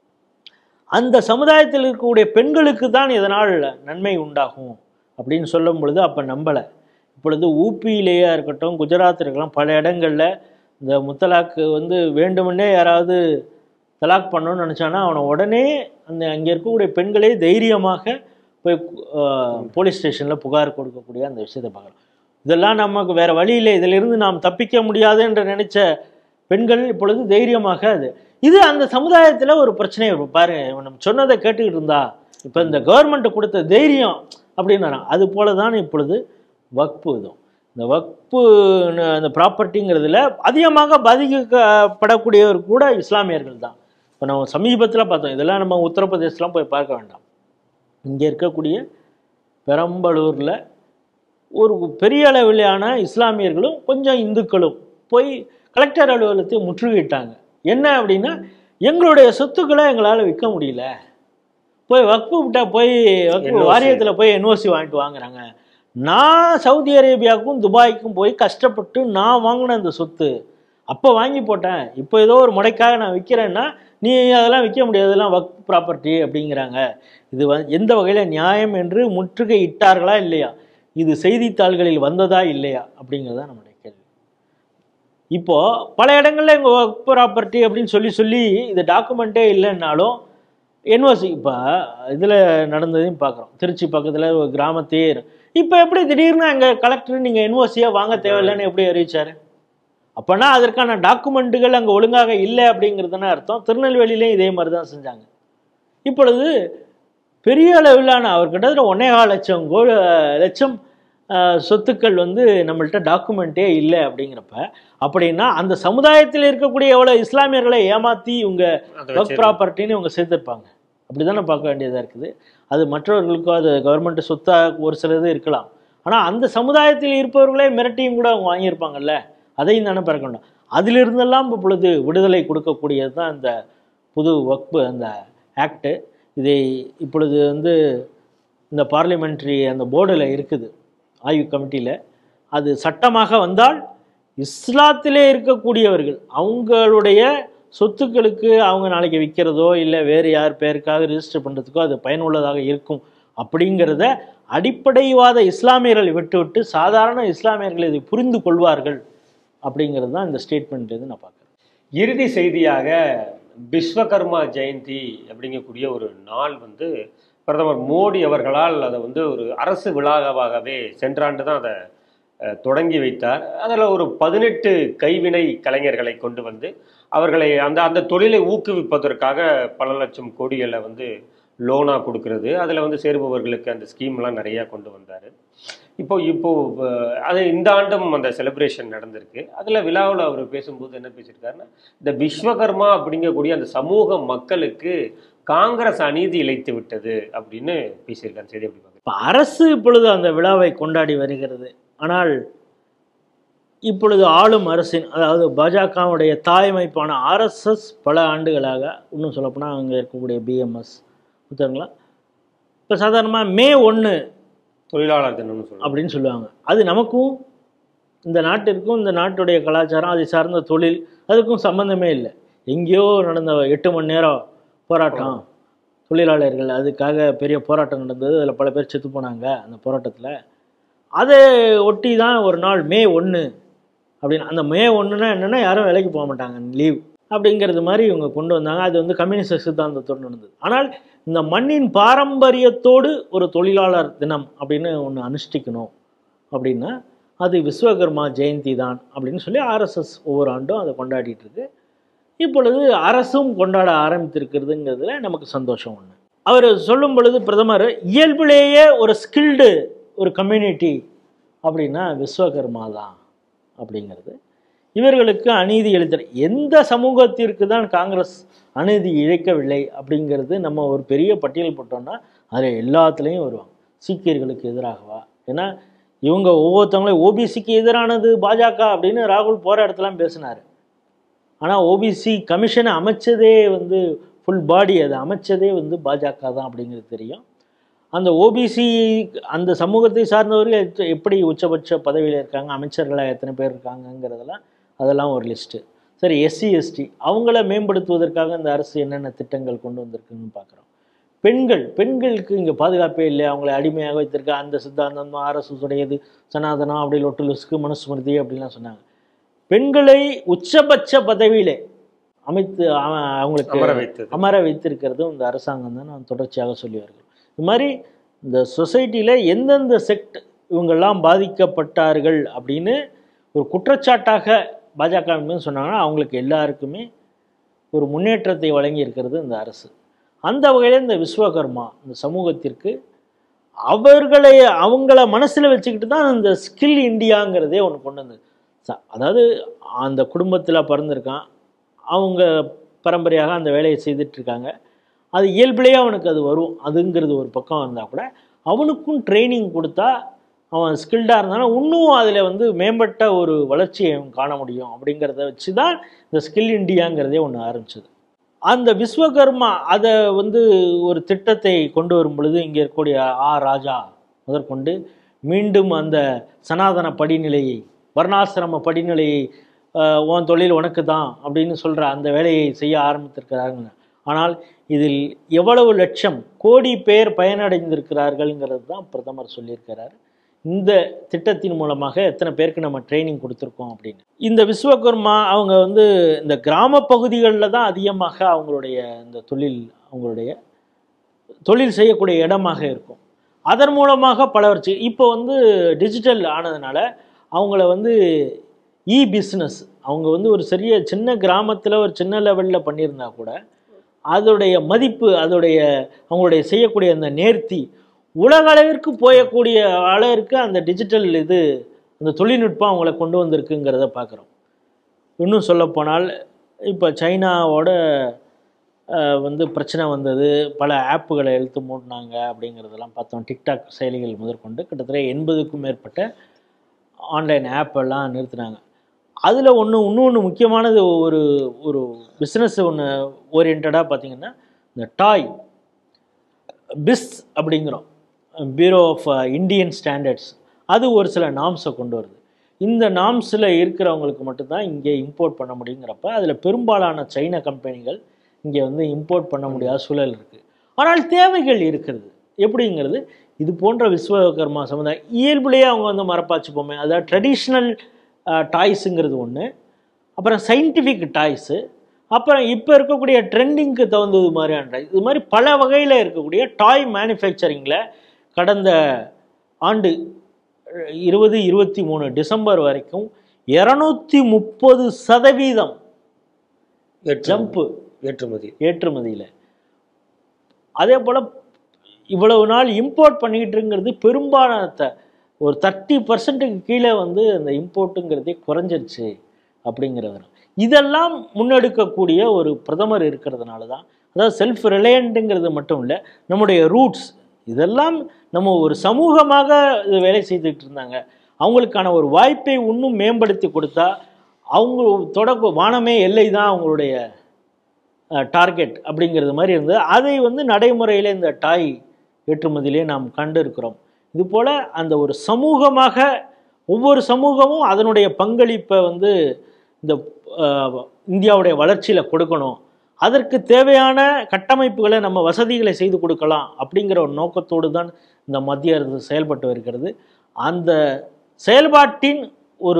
அந்த சமுதாயத்தில் இருக்கக்கூடிய பெண்களுக்கு தான் இதனால் நன்மை உண்டாகும் அப்படின்னு சொல்லும் பொழுது அப்போ நம்பலை இப்பொழுது ஊபியிலேயே இருக்கட்டும் குஜராத் இருக்கலாம் பல இடங்களில் இந்த முத்தலாக்கு வந்து வேண்டுமென்னே யாராவது தலாக் பண்ணணும்னு நினச்சானா அவனை உடனே அந்த அங்கே இருக்கக்கூடிய பெண்களே தைரியமாக போய் அஹ், போலீஸ் ஸ்டேஷனில் புகார் கொடுக்கக்கூடிய அந்த விஷயத்தை பார்க்குறோம் இதெல்லாம் நமக்கு வேற வழி இல்லை இதிலிருந்து நாம் தப்பிக்க முடியாது என்று நினைச்ச பெண்கள் இப்பொழுது தைரியமாக அது இது அந்த சமுதாயத்தில் ஒரு பிரச்சனை இருக்கும் பாரு இவன் நம்ம சொன்னதை கேட்டுக்கிட்டு இருந்தா இப்போ இந்த கவர்மெண்ட் கொடுத்த தைரியம் அப்படின்னு அது போல தான் இப்பொழுது வக்பு இதுவும் இந்த வக்பு ந- அந்த ப்ராப்பர்ட்டிங்கிறதுல அதிகமாக பாதிக்கப்படக்கூடியவர் கூட இஸ்லாமியர்கள் தான் இப்போ நம்ம சமீபத்தில் பார்த்தோம் இதெல்லாம் நம்ம உத்தரப்பிரதேசலாம் போய் பார்க்க வேண்டாம் இங்கே இருக்கக்கூடிய பெரம்பலூரில் ஒரு பெரிய அளவிலான இஸ்லாமியர்களும் கொஞ்சம் இந்துக்களும் போய் கலெக்டர் அலுவலகத்தை முற்றுகையிட்டாங்க என்ன அப்படின்னா எங்களுடைய சொத்துக்களை எங்களால் விற்க முடியல போய் வக்ஃபு விட்டா போய் வக்ஃபு NOC. வாரியத்தில் போய் என்ஓசி வாங்கிட்டு வாங்குறாங்க நான் சவுதி அரேபியாவுக்கும் துபாய்க்கும் போய் கஷ்டப்பட்டு நான் வாங்கின அந்த சொத்து அப்போ வாங்கி போட்டேன் இப்போ ஏதோ ஒரு முறைக்காக நான் விற்கிறேன்னா நீ அதெல்லாம் விற்க முடியாது அதெல்லாம் வக் ப்ராப்பர்ட்டி அப்படிங்கிறாங்க இது வந்து எந்த வகையில் நியாயம் என்று முற்றுகை இட்டார்களா இல்லையா இது செய்தித்தாள்களில் வந்ததா இல்லையா அப்படிங்கிறது தான் நம்முடைய கேள்வி இப்போ பல இடங்கள்ல இங்கே ஒர்க் ப்ராப்பர்ட்டி அப்படின்னு சொல்லி சொல்லி இது டாக்குமெண்ட்டே இல்லைன்னாலும் என்ஓசி இப்போ இதில் நடந்ததையும் பார்க்குறோம் திருச்சி பக்கத்தில் ஒரு கிராமத்தையே இப்போ எப்படி திடீர்னு அங்கே கலெக்டர் நீங்கள் என்ஓசியாக வாங்க தேவையில்லைன்னு எப்படி அறிவிச்சாரு அப்போனா அதற்கான டாக்குமெண்ட்டுகள் அங்கே ஒழுங்காக இல்லை அப்படிங்கிறதுனா அர்த்தம் திருநெல்வேலியிலையும் இதே மாதிரி தான் செஞ்சாங்க இப்பொழுது பெரிய அளவிலான அவர் கிட்டத்தட்ட ஒன்னே கால் லட்சம் கோ லட்சம் அஹ், சொத்துக்கள் வந்து நம்மள்ட்ட டாக்குமெண்ட்டே இல்லை அப்படிங்கிறப்ப அப்படின்னா அந்த சமுதாயத்தில் இருக்கக்கூடிய எவ்வளோ இஸ்லாமியர்களை ஏமாற்றி இவங்க அதை ஒர்க் வச்சு ப்ராப்பர்ட்டின்னு இவங்க சேர்த்துருப்பாங்க அப்படி தானே பார்க்க வேண்டியதாக இருக்குது அது மற்றவர்களுக்கும் அது கவர்மெண்ட் சொத்தாக ஒரு சிலது இருக்கலாம் ஆனால் அந்த சமுதாயத்தில் இருப்பவர்களே மிரட்டியும் கூட அவங்க வாங்கியிருப்பாங்கல்ல அதையும் தானே பார்க்க வேண்டும் அதிலிருந்தெல்லாம் இப்பொழுது விடுதலை கொடுக்கக்கூடியது தான் இந்த புது வக்பு அந்த ஆக்டு இதை இப்பொழுது வந்து இந்த பார்லிமெண்ட்ரி அந்த போர்டில் இருக்குது ஆய்வு கமிட்டியில் அது சட்டமாக வந்தால் இஸ்லாத்திலே இருக்கக்கூடியவர்கள் அவங்களுடைய சொத்துக்களுக்கு அவங்க நாளைக்கு விற்கிறதோ இல்லை வேறு யார் பேருக்காக ரிஜிஸ்டர் பண்ணுறதுக்கோ அது பயனுள்ளதாக இருக்கும் அப்படிங்கிறத அடிப்படைவாத இஸ்லாமியர்களை விட்டுவிட்டு சாதாரண இஸ்லாமியர்கள் இதை புரிந்து கொள்வார்கள் அப்படிங்கிறது தான் இந்த ஸ்டேட்மெண்ட்லேருந்து நான் பார்க்குறேன் இறுதி செய்தியாக விஸ்வகர்மா ஜெயந்தி அப்படிங்கக்கூடிய ஒரு நாள் வந்து பிரதமர் மோடி அவர்களால் அதை வந்து ஒரு அரசு விழாவாகவே சென்ற ஆண்டு தான் அதை அஹ், தொடங்கி வைத்தார் அதில் ஒரு பதினெட்டு கைவினை கலைஞர்களை கொண்டு வந்து அவர்களை அந்த அந்த தொழிலை ஊக்குவிப்பதற்காக பல லட்சம் கோடிகளை வந்து லோனாக கொடுக்கறது அதில் வந்து சேருபவர்களுக்கு அந்த ஸ்கீம்லாம் நிறையா கொண்டு வந்தார் இப்போ இப்போ அஹ், அது இந்த ஆண்டும் அந்த செலிப்ரேஷன் நடந்திருக்கு அதில் விழாவில் அவர் பேசும்போது என்ன பேசியிருக்காருன்னா இந்த விஸ்வகர்மா அப்படிங்கக்கூடிய அந்த சமூக மக்களுக்கு காங்கிரஸ் அநீதி இழைத்து விட்டது அப்படின்னு பேசியிருக்காரு செய்தி எப்படி பார்க்குறீங்க இப்போ அரசு இப்பொழுது அந்த விழாவை கொண்டாடி வருகிறது ஆனால் இப்பொழுது ஆளும் அரசின் அதாவது பாஜகவுடைய தாயமைப்பான ஆர்எஸ்எஸ் பல ஆண்டுகளாக இன்னும் சொல்லப்போனால் அங்கே இருக்கக்கூடிய பிஎம்எஸ் புத்தகங்களா இப்போ சாதாரணமாக மே ஒன்று தொழிலாளர் தினம்னு சொல்லுவாங்க அப்படின்னு சொல்லுவாங்க அது நமக்கும் இந்த நாட்டிற்கும் இந்த நாட்டுடைய கலாச்சாரம் அதை சார்ந்த தொழில் அதுக்கும் சம்மந்தமே இல்லை எங்கேயோ நடந்த எட்டு மணி நேரம் போராட்டம் தொழிலாளர்கள் அதுக்காக பெரிய போராட்டம் நடந்தது அதில் பல பேர் செத்து போனாங்க அந்த போராட்டத்தில் அதை ஒட்டி தான் ஒரு நாள் மே ஒன்று அப்படின்னு அந்த மே ஒன்றுனா என்னென்னா யாரும் வேலைக்கு போக மாட்டாங்க லீவ் அப்படிங்கிறது மாதிரி இவங்க கொண்டு வந்தாங்க அது வந்து கம்யூனிஸ்ட் சித்தாந்தத்தோடு நடந்தது ஆனால் இந்த மண்ணின் பாரம்பரியத்தோடு ஒரு தொழிலாளர் தினம் அப்படின்னு ஒன்று அனுஷ்டிக்கணும் அப்படின்னா அது விஸ்வகர்மா ஜெயந்தி தான் அப்படின்னு சொல்லி ஆர்எஸ்எஸ் ஒவ்வொரு ஆண்டும் அதை கொண்டாடிட்டு இருக்கு இப்பொழுது அரசும் கொண்டாட ஆரம்பித்திருக்கிறதுங்கிறதுல நமக்கு சந்தோஷம் ஒன்று அவர் சொல்லும் பொழுது பிரதமர் இயல்பிலேயே ஒரு ஸ்கில்டு ஒரு கம்யூனிட்டி அப்படின்னா விஸ்வகர்மா தான் அப்படிங்கிறது இவர்களுக்கு அநீதி இழைத்த எந்த சமூகத்திற்கு தான் காங்கிரஸ் அநீதி இழைக்கவில்லை அப்படிங்கிறது நம்ம ஒரு பெரிய பட்டியல் போட்டோம்னா அதில் எல்லாத்துலேயும் வருவாங்க சீக்கியர்களுக்கு எதிராகவா ஏன்னா இவங்க ஒவ்வொருத்தவங்களையும் ஓபிசிக்கு எதிரானது பாஜக அப்படின்னு ராகுல் போகிற இடத்துலாம் பேசினார் ஆனால் ஓபிசி கமிஷனை அமைச்சதே வந்து ஃபுல் பாடி அதை அமைச்சதே வந்து பாஜக தான் அப்படிங்கிறது தெரியும் அந்த ஓபிசி அந்த சமூகத்தை சார்ந்தவர்கள் எத்த- எப்படி உச்சபட்ச பதவியில் இருக்காங்க அமைச்சர்களாக எத்தனை பேர் இருக்காங்கங்கிறதெல்லாம் அதெல்லாம் ஒரு லிஸ்ட்டு சரி எஸ்சி எஸ்டி அவங்கள மேம்படுத்துவதற்காக இந்த அரசு என்னென்ன திட்டங்கள் கொண்டு வந்திருக்குன்னு பார்க்குறோம் பெண்கள் பெண்களுக்கு இங்கே பாதுகாப்பே இல்லை அவங்கள அடிமையாக வைத்திருக்க அந்த சித்தாந்தம் ஆர்எஸ்எஸ் உடையது சனாதனம் அப்படி லொட்டுலுஸ்க்கு மனுஸ்மிருதி அப்படிலாம் சொன்னாங்க பெண்களை உச்சபட்ச பதவியிலே அமைத்து அவ- அவங்களுக்கு அமர வைத்தது அமர வைத்திருக்கிறதும் இந்த அரசாங்கம் தான் நான் தொடர்ச்சியாக சொல்லி வருகிறோம் இது மாதிரி இந்த சொசைட்டியில் எந்தெந்த செக்ட் இவங்கெல்லாம் பாதிக்கப்பட்டார்கள் அப்படின்னு ஒரு குற்றச்சாட்டாக பாஜக மீது சொன்னாங்கன்னா அவங்களுக்கு எல்லாருக்குமே ஒரு முன்னேற்றத்தை வழங்கி இருக்கிறது இந்த அரசு அந்த வகையில் இந்த விஸ்வகர்மா இந்த சமூகத்திற்கு அவர்களை அவங்கள மனசில் வச்சுக்கிட்டு தான் இந்த ஸ்கில் இந்தியாங்கிறதே ஒன்று கொண்டு வந்தது ச- அதாவது அந்த குடும்பத்தில் பிறந்திருக்கான் அவங்க பரம்பரையாக அந்த வேலையை செய்துட்டு இருக்காங்க அது இயல்பிலேயே அவனுக்கு அது வரும் அதுங்கிறது ஒரு பக்கம் இருந்தால் கூட அவனுக்கும் ட்ரைனிங் கொடுத்தா அவன் ஸ்கில்டாக இருந்தாலும் இன்னும் அதில் வந்து மேம்பட்ட ஒரு வளர்ச்சியை அவன் காண முடியும் அப்படிங்கிறத வச்சு தான் இந்த ஸ்கில் இந்தியாங்கிறதே ஒன்று ஆரம்பிச்சது அந்த விஸ்வகர்மா அதை வந்து ஒரு திட்டத்தை கொண்டு வரும் பொழுது இங்கே இருக்கக்கூடிய ஆ ராஜா முதற்கொண்டு மீண்டும் அந்த சனாதன படிநிலையை வர்ணாசிரம படிநிலையை ஆஹ், உன் தொழில் உனக்கு தான் அப்படின்னு சொல்கிற அந்த வேலையை செய்ய ஆரம்பித்திருக்கிறார்கள் ஆனால் இதில் எவ்வளவு லட்சம் கோடி பேர் பயனடைந்திருக்கிறார்கள்ங்கிறது தான் பிரதமர் சொல்லியிருக்கிறார் இந்த திட்டத்தின் மூலமாக எத்தனை பேருக்கு நம்ம ட்ரைனிங் கொடுத்துருக்கோம் அப்படின்னு இந்த விஸ்வகர்மா அவங்க வந்து இந்த கிராம பகுதிகளில் தான் அதிகமாக அவங்களுடைய இந்த தொழில் அவங்களுடைய தொழில் செய்யக்கூடிய இடமாக இருக்கும் அதன் மூலமாக பல வளர்ச்சி இப்போ வந்து டிஜிட்டல் ஆனதுனால அவங்கள வந்து இ பிஸ்னஸ் அவங்க வந்து ஒரு சிறிய சின்ன கிராமத்தில் ஒரு சின்ன லெவலில் பண்ணியிருந்தா கூட அதோடைய மதிப்பு அதோடைய அவங்களுடைய செய்யக்கூடிய அந்த நேர்த்தி உலக அளவிற்கு போயக்கூடிய அளவிற்கு அந்த டிஜிட்டல் இது அந்த தொழில்நுட்பம் அவங்கள கொண்டு வந்திருக்குங்கிறத பார்க்குறோம் இன்னும் சொல்லப்போனால் இப்போ சைனாவோட அஹ், வந்து பிரச்சனை வந்தது பல ஆப்புகளை இழுத்து மூடினாங்க அப்படிங்கிறதெல்லாம் பார்த்தோம் டிக்டாக் செயலிகள் முதற்கொண்டு கிட்டத்தட்ட எண்பதுக்கும் மேற்பட்ட ஆன்லைன் ஆப் எல்லாம் நிறுத்தினாங்க அதில் ஒன்று இன்னொன்று முக்கியமானது ஒரு ஒரு பிஸ்னஸ் ஒன்று ஓரியன்டாக பார்த்தீங்கன்னா இந்த டாய் பிஸ் அப்படிங்கிறோம் பியூரோ ஆஃப் இந்தியன் ஸ்டாண்டர்ட்ஸ் அது ஒரு சில நாம்ஸை கொண்டு வருது இந்த நாம்ஸில் இருக்கிறவங்களுக்கு மட்டும்தான் இங்கே இம்போர்ட் பண்ண முடியுங்கிறப்ப அதில் பெரும்பாலான சைன கம்பெனிகள் இங்கே வந்து இம்போர்ட் பண்ண முடியாத சூழல் இருக்குது ஆனால் தேவைகள் இருக்கிறது எப்படிங்கிறது இது போன்ற விஸ்வகர்மா சமுதாயம் இயல்புலேயே அவங்க வந்து மரப்பாச்சு பொம்மை அதாவது ட்ரெடிஷ்னல் டாய்ஸுங்கிறது ஒன்று அப்புறம் சயின்டிஃபிக் டாய்ஸு அப்புறம் இப்போ இருக்கக்கூடிய ட்ரெண்டிங்க்கு தகுந்தது மாதிரியான டாய்ஸ் இது மாதிரி பல வகையில் இருக்கக்கூடிய டாய் மேனுஃபேக்சரிங்கில் கடந்த ஆண்டு இருபது இருபத்தி மூணு டிசம்பர் வரைக்கும் இரநூத்தி முப்பது சதவீதம் ஜம்ப்பு ஏற்றுமதி ஏற்றுமதியில் அதே போல் இவ்வளவு நாள் இம்போர்ட் பண்ணிக்கிட்டுங்கிறது பெரும்பாலான த- ஒரு தேர்ட்டி பர்சன்ட்டுக்கு கீழே வந்து அந்த இம்போர்ட்டுங்கிறதே குறைஞ்சிருச்சு அப்படிங்கிறது இதெல்லாம் முன்னெடுக்கக்கூடிய ஒரு பிரதமர் இருக்கிறதுனால தான் அதாவது செல்ஃப் ரிலையண்ட்டுங்கிறது மட்டும் இல்லை நம்முடைய ரூட்ஸ் இதெல்லாம் நம்ம ஒரு சமூகமாக இது வேலை செய்துட்டு இருந்தாங்க அவங்களுக்கான ஒரு வாய்ப்பை இன்னும் மேம்படுத்தி கொடுத்தா அவங்க தொடக்க வானமே எல்லை தான் அவங்களுடைய டார்கெட் அப்படிங்கிறது மாதிரி இருந்தது அதை வந்து நடைமுறையில் இந்த டாய் ஏற்றுமதியிலே நாம் கண்டு இருக்கிறோம் இது போல் அந்த ஒரு சமூகமாக ஒவ்வொரு சமூகமும் அதனுடைய பங்களிப்பை வந்து இந்த அஹ், இந்தியாவுடைய வளர்ச்சியில் கொடுக்கணும் அதற்கு தேவையான கட்டமைப்புகளை நம்ம வசதிகளை செய்து கொடுக்கலாம் அப்படிங்கிற ஒரு நோக்கத்தோடு தான் இந்த மத்திய அரசு செயல்பட்டு வருகிறது அந்த செயல்பாட்டின் ஒரு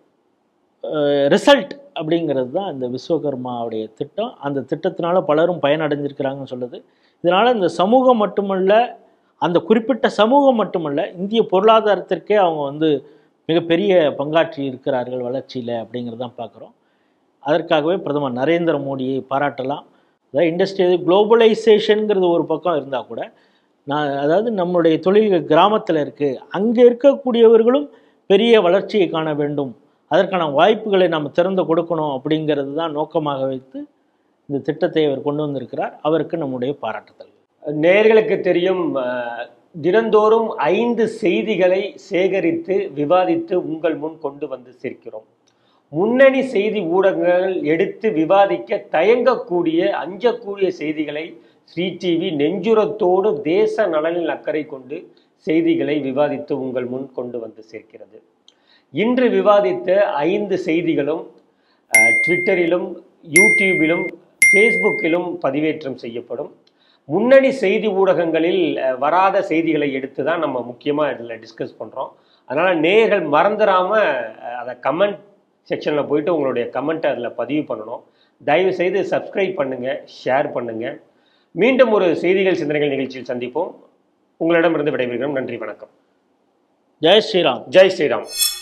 ரிசல்ட் அப்படிங்கிறது தான் இந்த விஸ்வகர்மாவுடைய திட்டம் அந்த திட்டத்தினால பலரும் பயனடைஞ்சிருக்கிறாங்கன்னு சொல்லுது இதனால் இந்த சமூகம் மட்டுமல்ல அந்த குறிப்பிட்ட சமூகம் மட்டுமல்ல இந்திய பொருளாதாரத்திற்கே அவங்க வந்து மிகப்பெரிய பங்காற்றி இருக்கிறார்கள் வளர்ச்சியில் அப்படிங்கிறது தான் பார்க்குறோம் அதற்காகவே பிரதமர் நரேந்திர மோடியை பாராட்டலாம் அதாவது இண்டஸ்ட்ரி குளோபலைசேஷனுங்கிறது ஒரு பக்கம் இருந்தால் கூட நான் அதாவது நம்மளுடைய தொழில் கிராமத்தில் இருக்குது அங்கே இருக்கக்கூடியவர்களும் பெரிய வளர்ச்சியை காண வேண்டும் அதற்கான வாய்ப்புகளை நாம் திறந்து கொடுக்கணும் அப்படிங்கிறது தான் நோக்கமாக வைத்து இந்த திட்டத்தை அவர் கொண்டு வந்திருக்கிறார் அவருக்கு நம்முடைய பாராட்டுதல் நேர்களுக்கு தெரியும் அஹ், தினந்தோறும் ஐந்து செய்திகளை சேகரித்து விவாதித்து உங்கள் முன் கொண்டு வந்து சேர்க்கிறோம் முன்னணி செய்தி ஊடகங்கள் எடுத்து விவாதிக்க தயங்கக்கூடிய அஞ்சக்கூடிய செய்திகளை ஸ்ரீ டிவி நெஞ்சுரத்தோடு தேச நலனில் அக்கறை கொண்டு செய்திகளை விவாதித்து உங்கள் முன் கொண்டு வந்து சேர்க்கிறது இன்று விவாதித்த ஐந்து செய்திகளும் அஹ், ட்விட்டரிலும் யூடியூபிலும் ஃபேஸ்புக்கிலும் பதிவேற்றம் செய்யப்படும் முன்னணி செய்தி ஊடகங்களில் அஹ், வராத செய்திகளை எடுத்து தான் நம்ம முக்கியமாக இதில் டிஸ்கஸ் பண்ணுறோம் அதனால் நேயர்கள் மறந்துடாமல் அதை கமெண்ட் செக்ஷனில் போயிட்டு உங்களுடைய கமெண்ட்டை அதில் பதிவு பண்ணணும் தயவு செய்து சப்ஸ்கிரைப் பண்ணுங்கள் ஷேர் பண்ணுங்கள் மீண்டும் ஒரு செய்திகள் சிந்தனைகள் நிகழ்ச்சியில் சந்திப்போம் உங்களிடமிருந்து விடைபெறுகிறோம் நன்றி வணக்கம் ஜெய் ஸ்ரீராம் ஜெய் ஸ்ரீராம்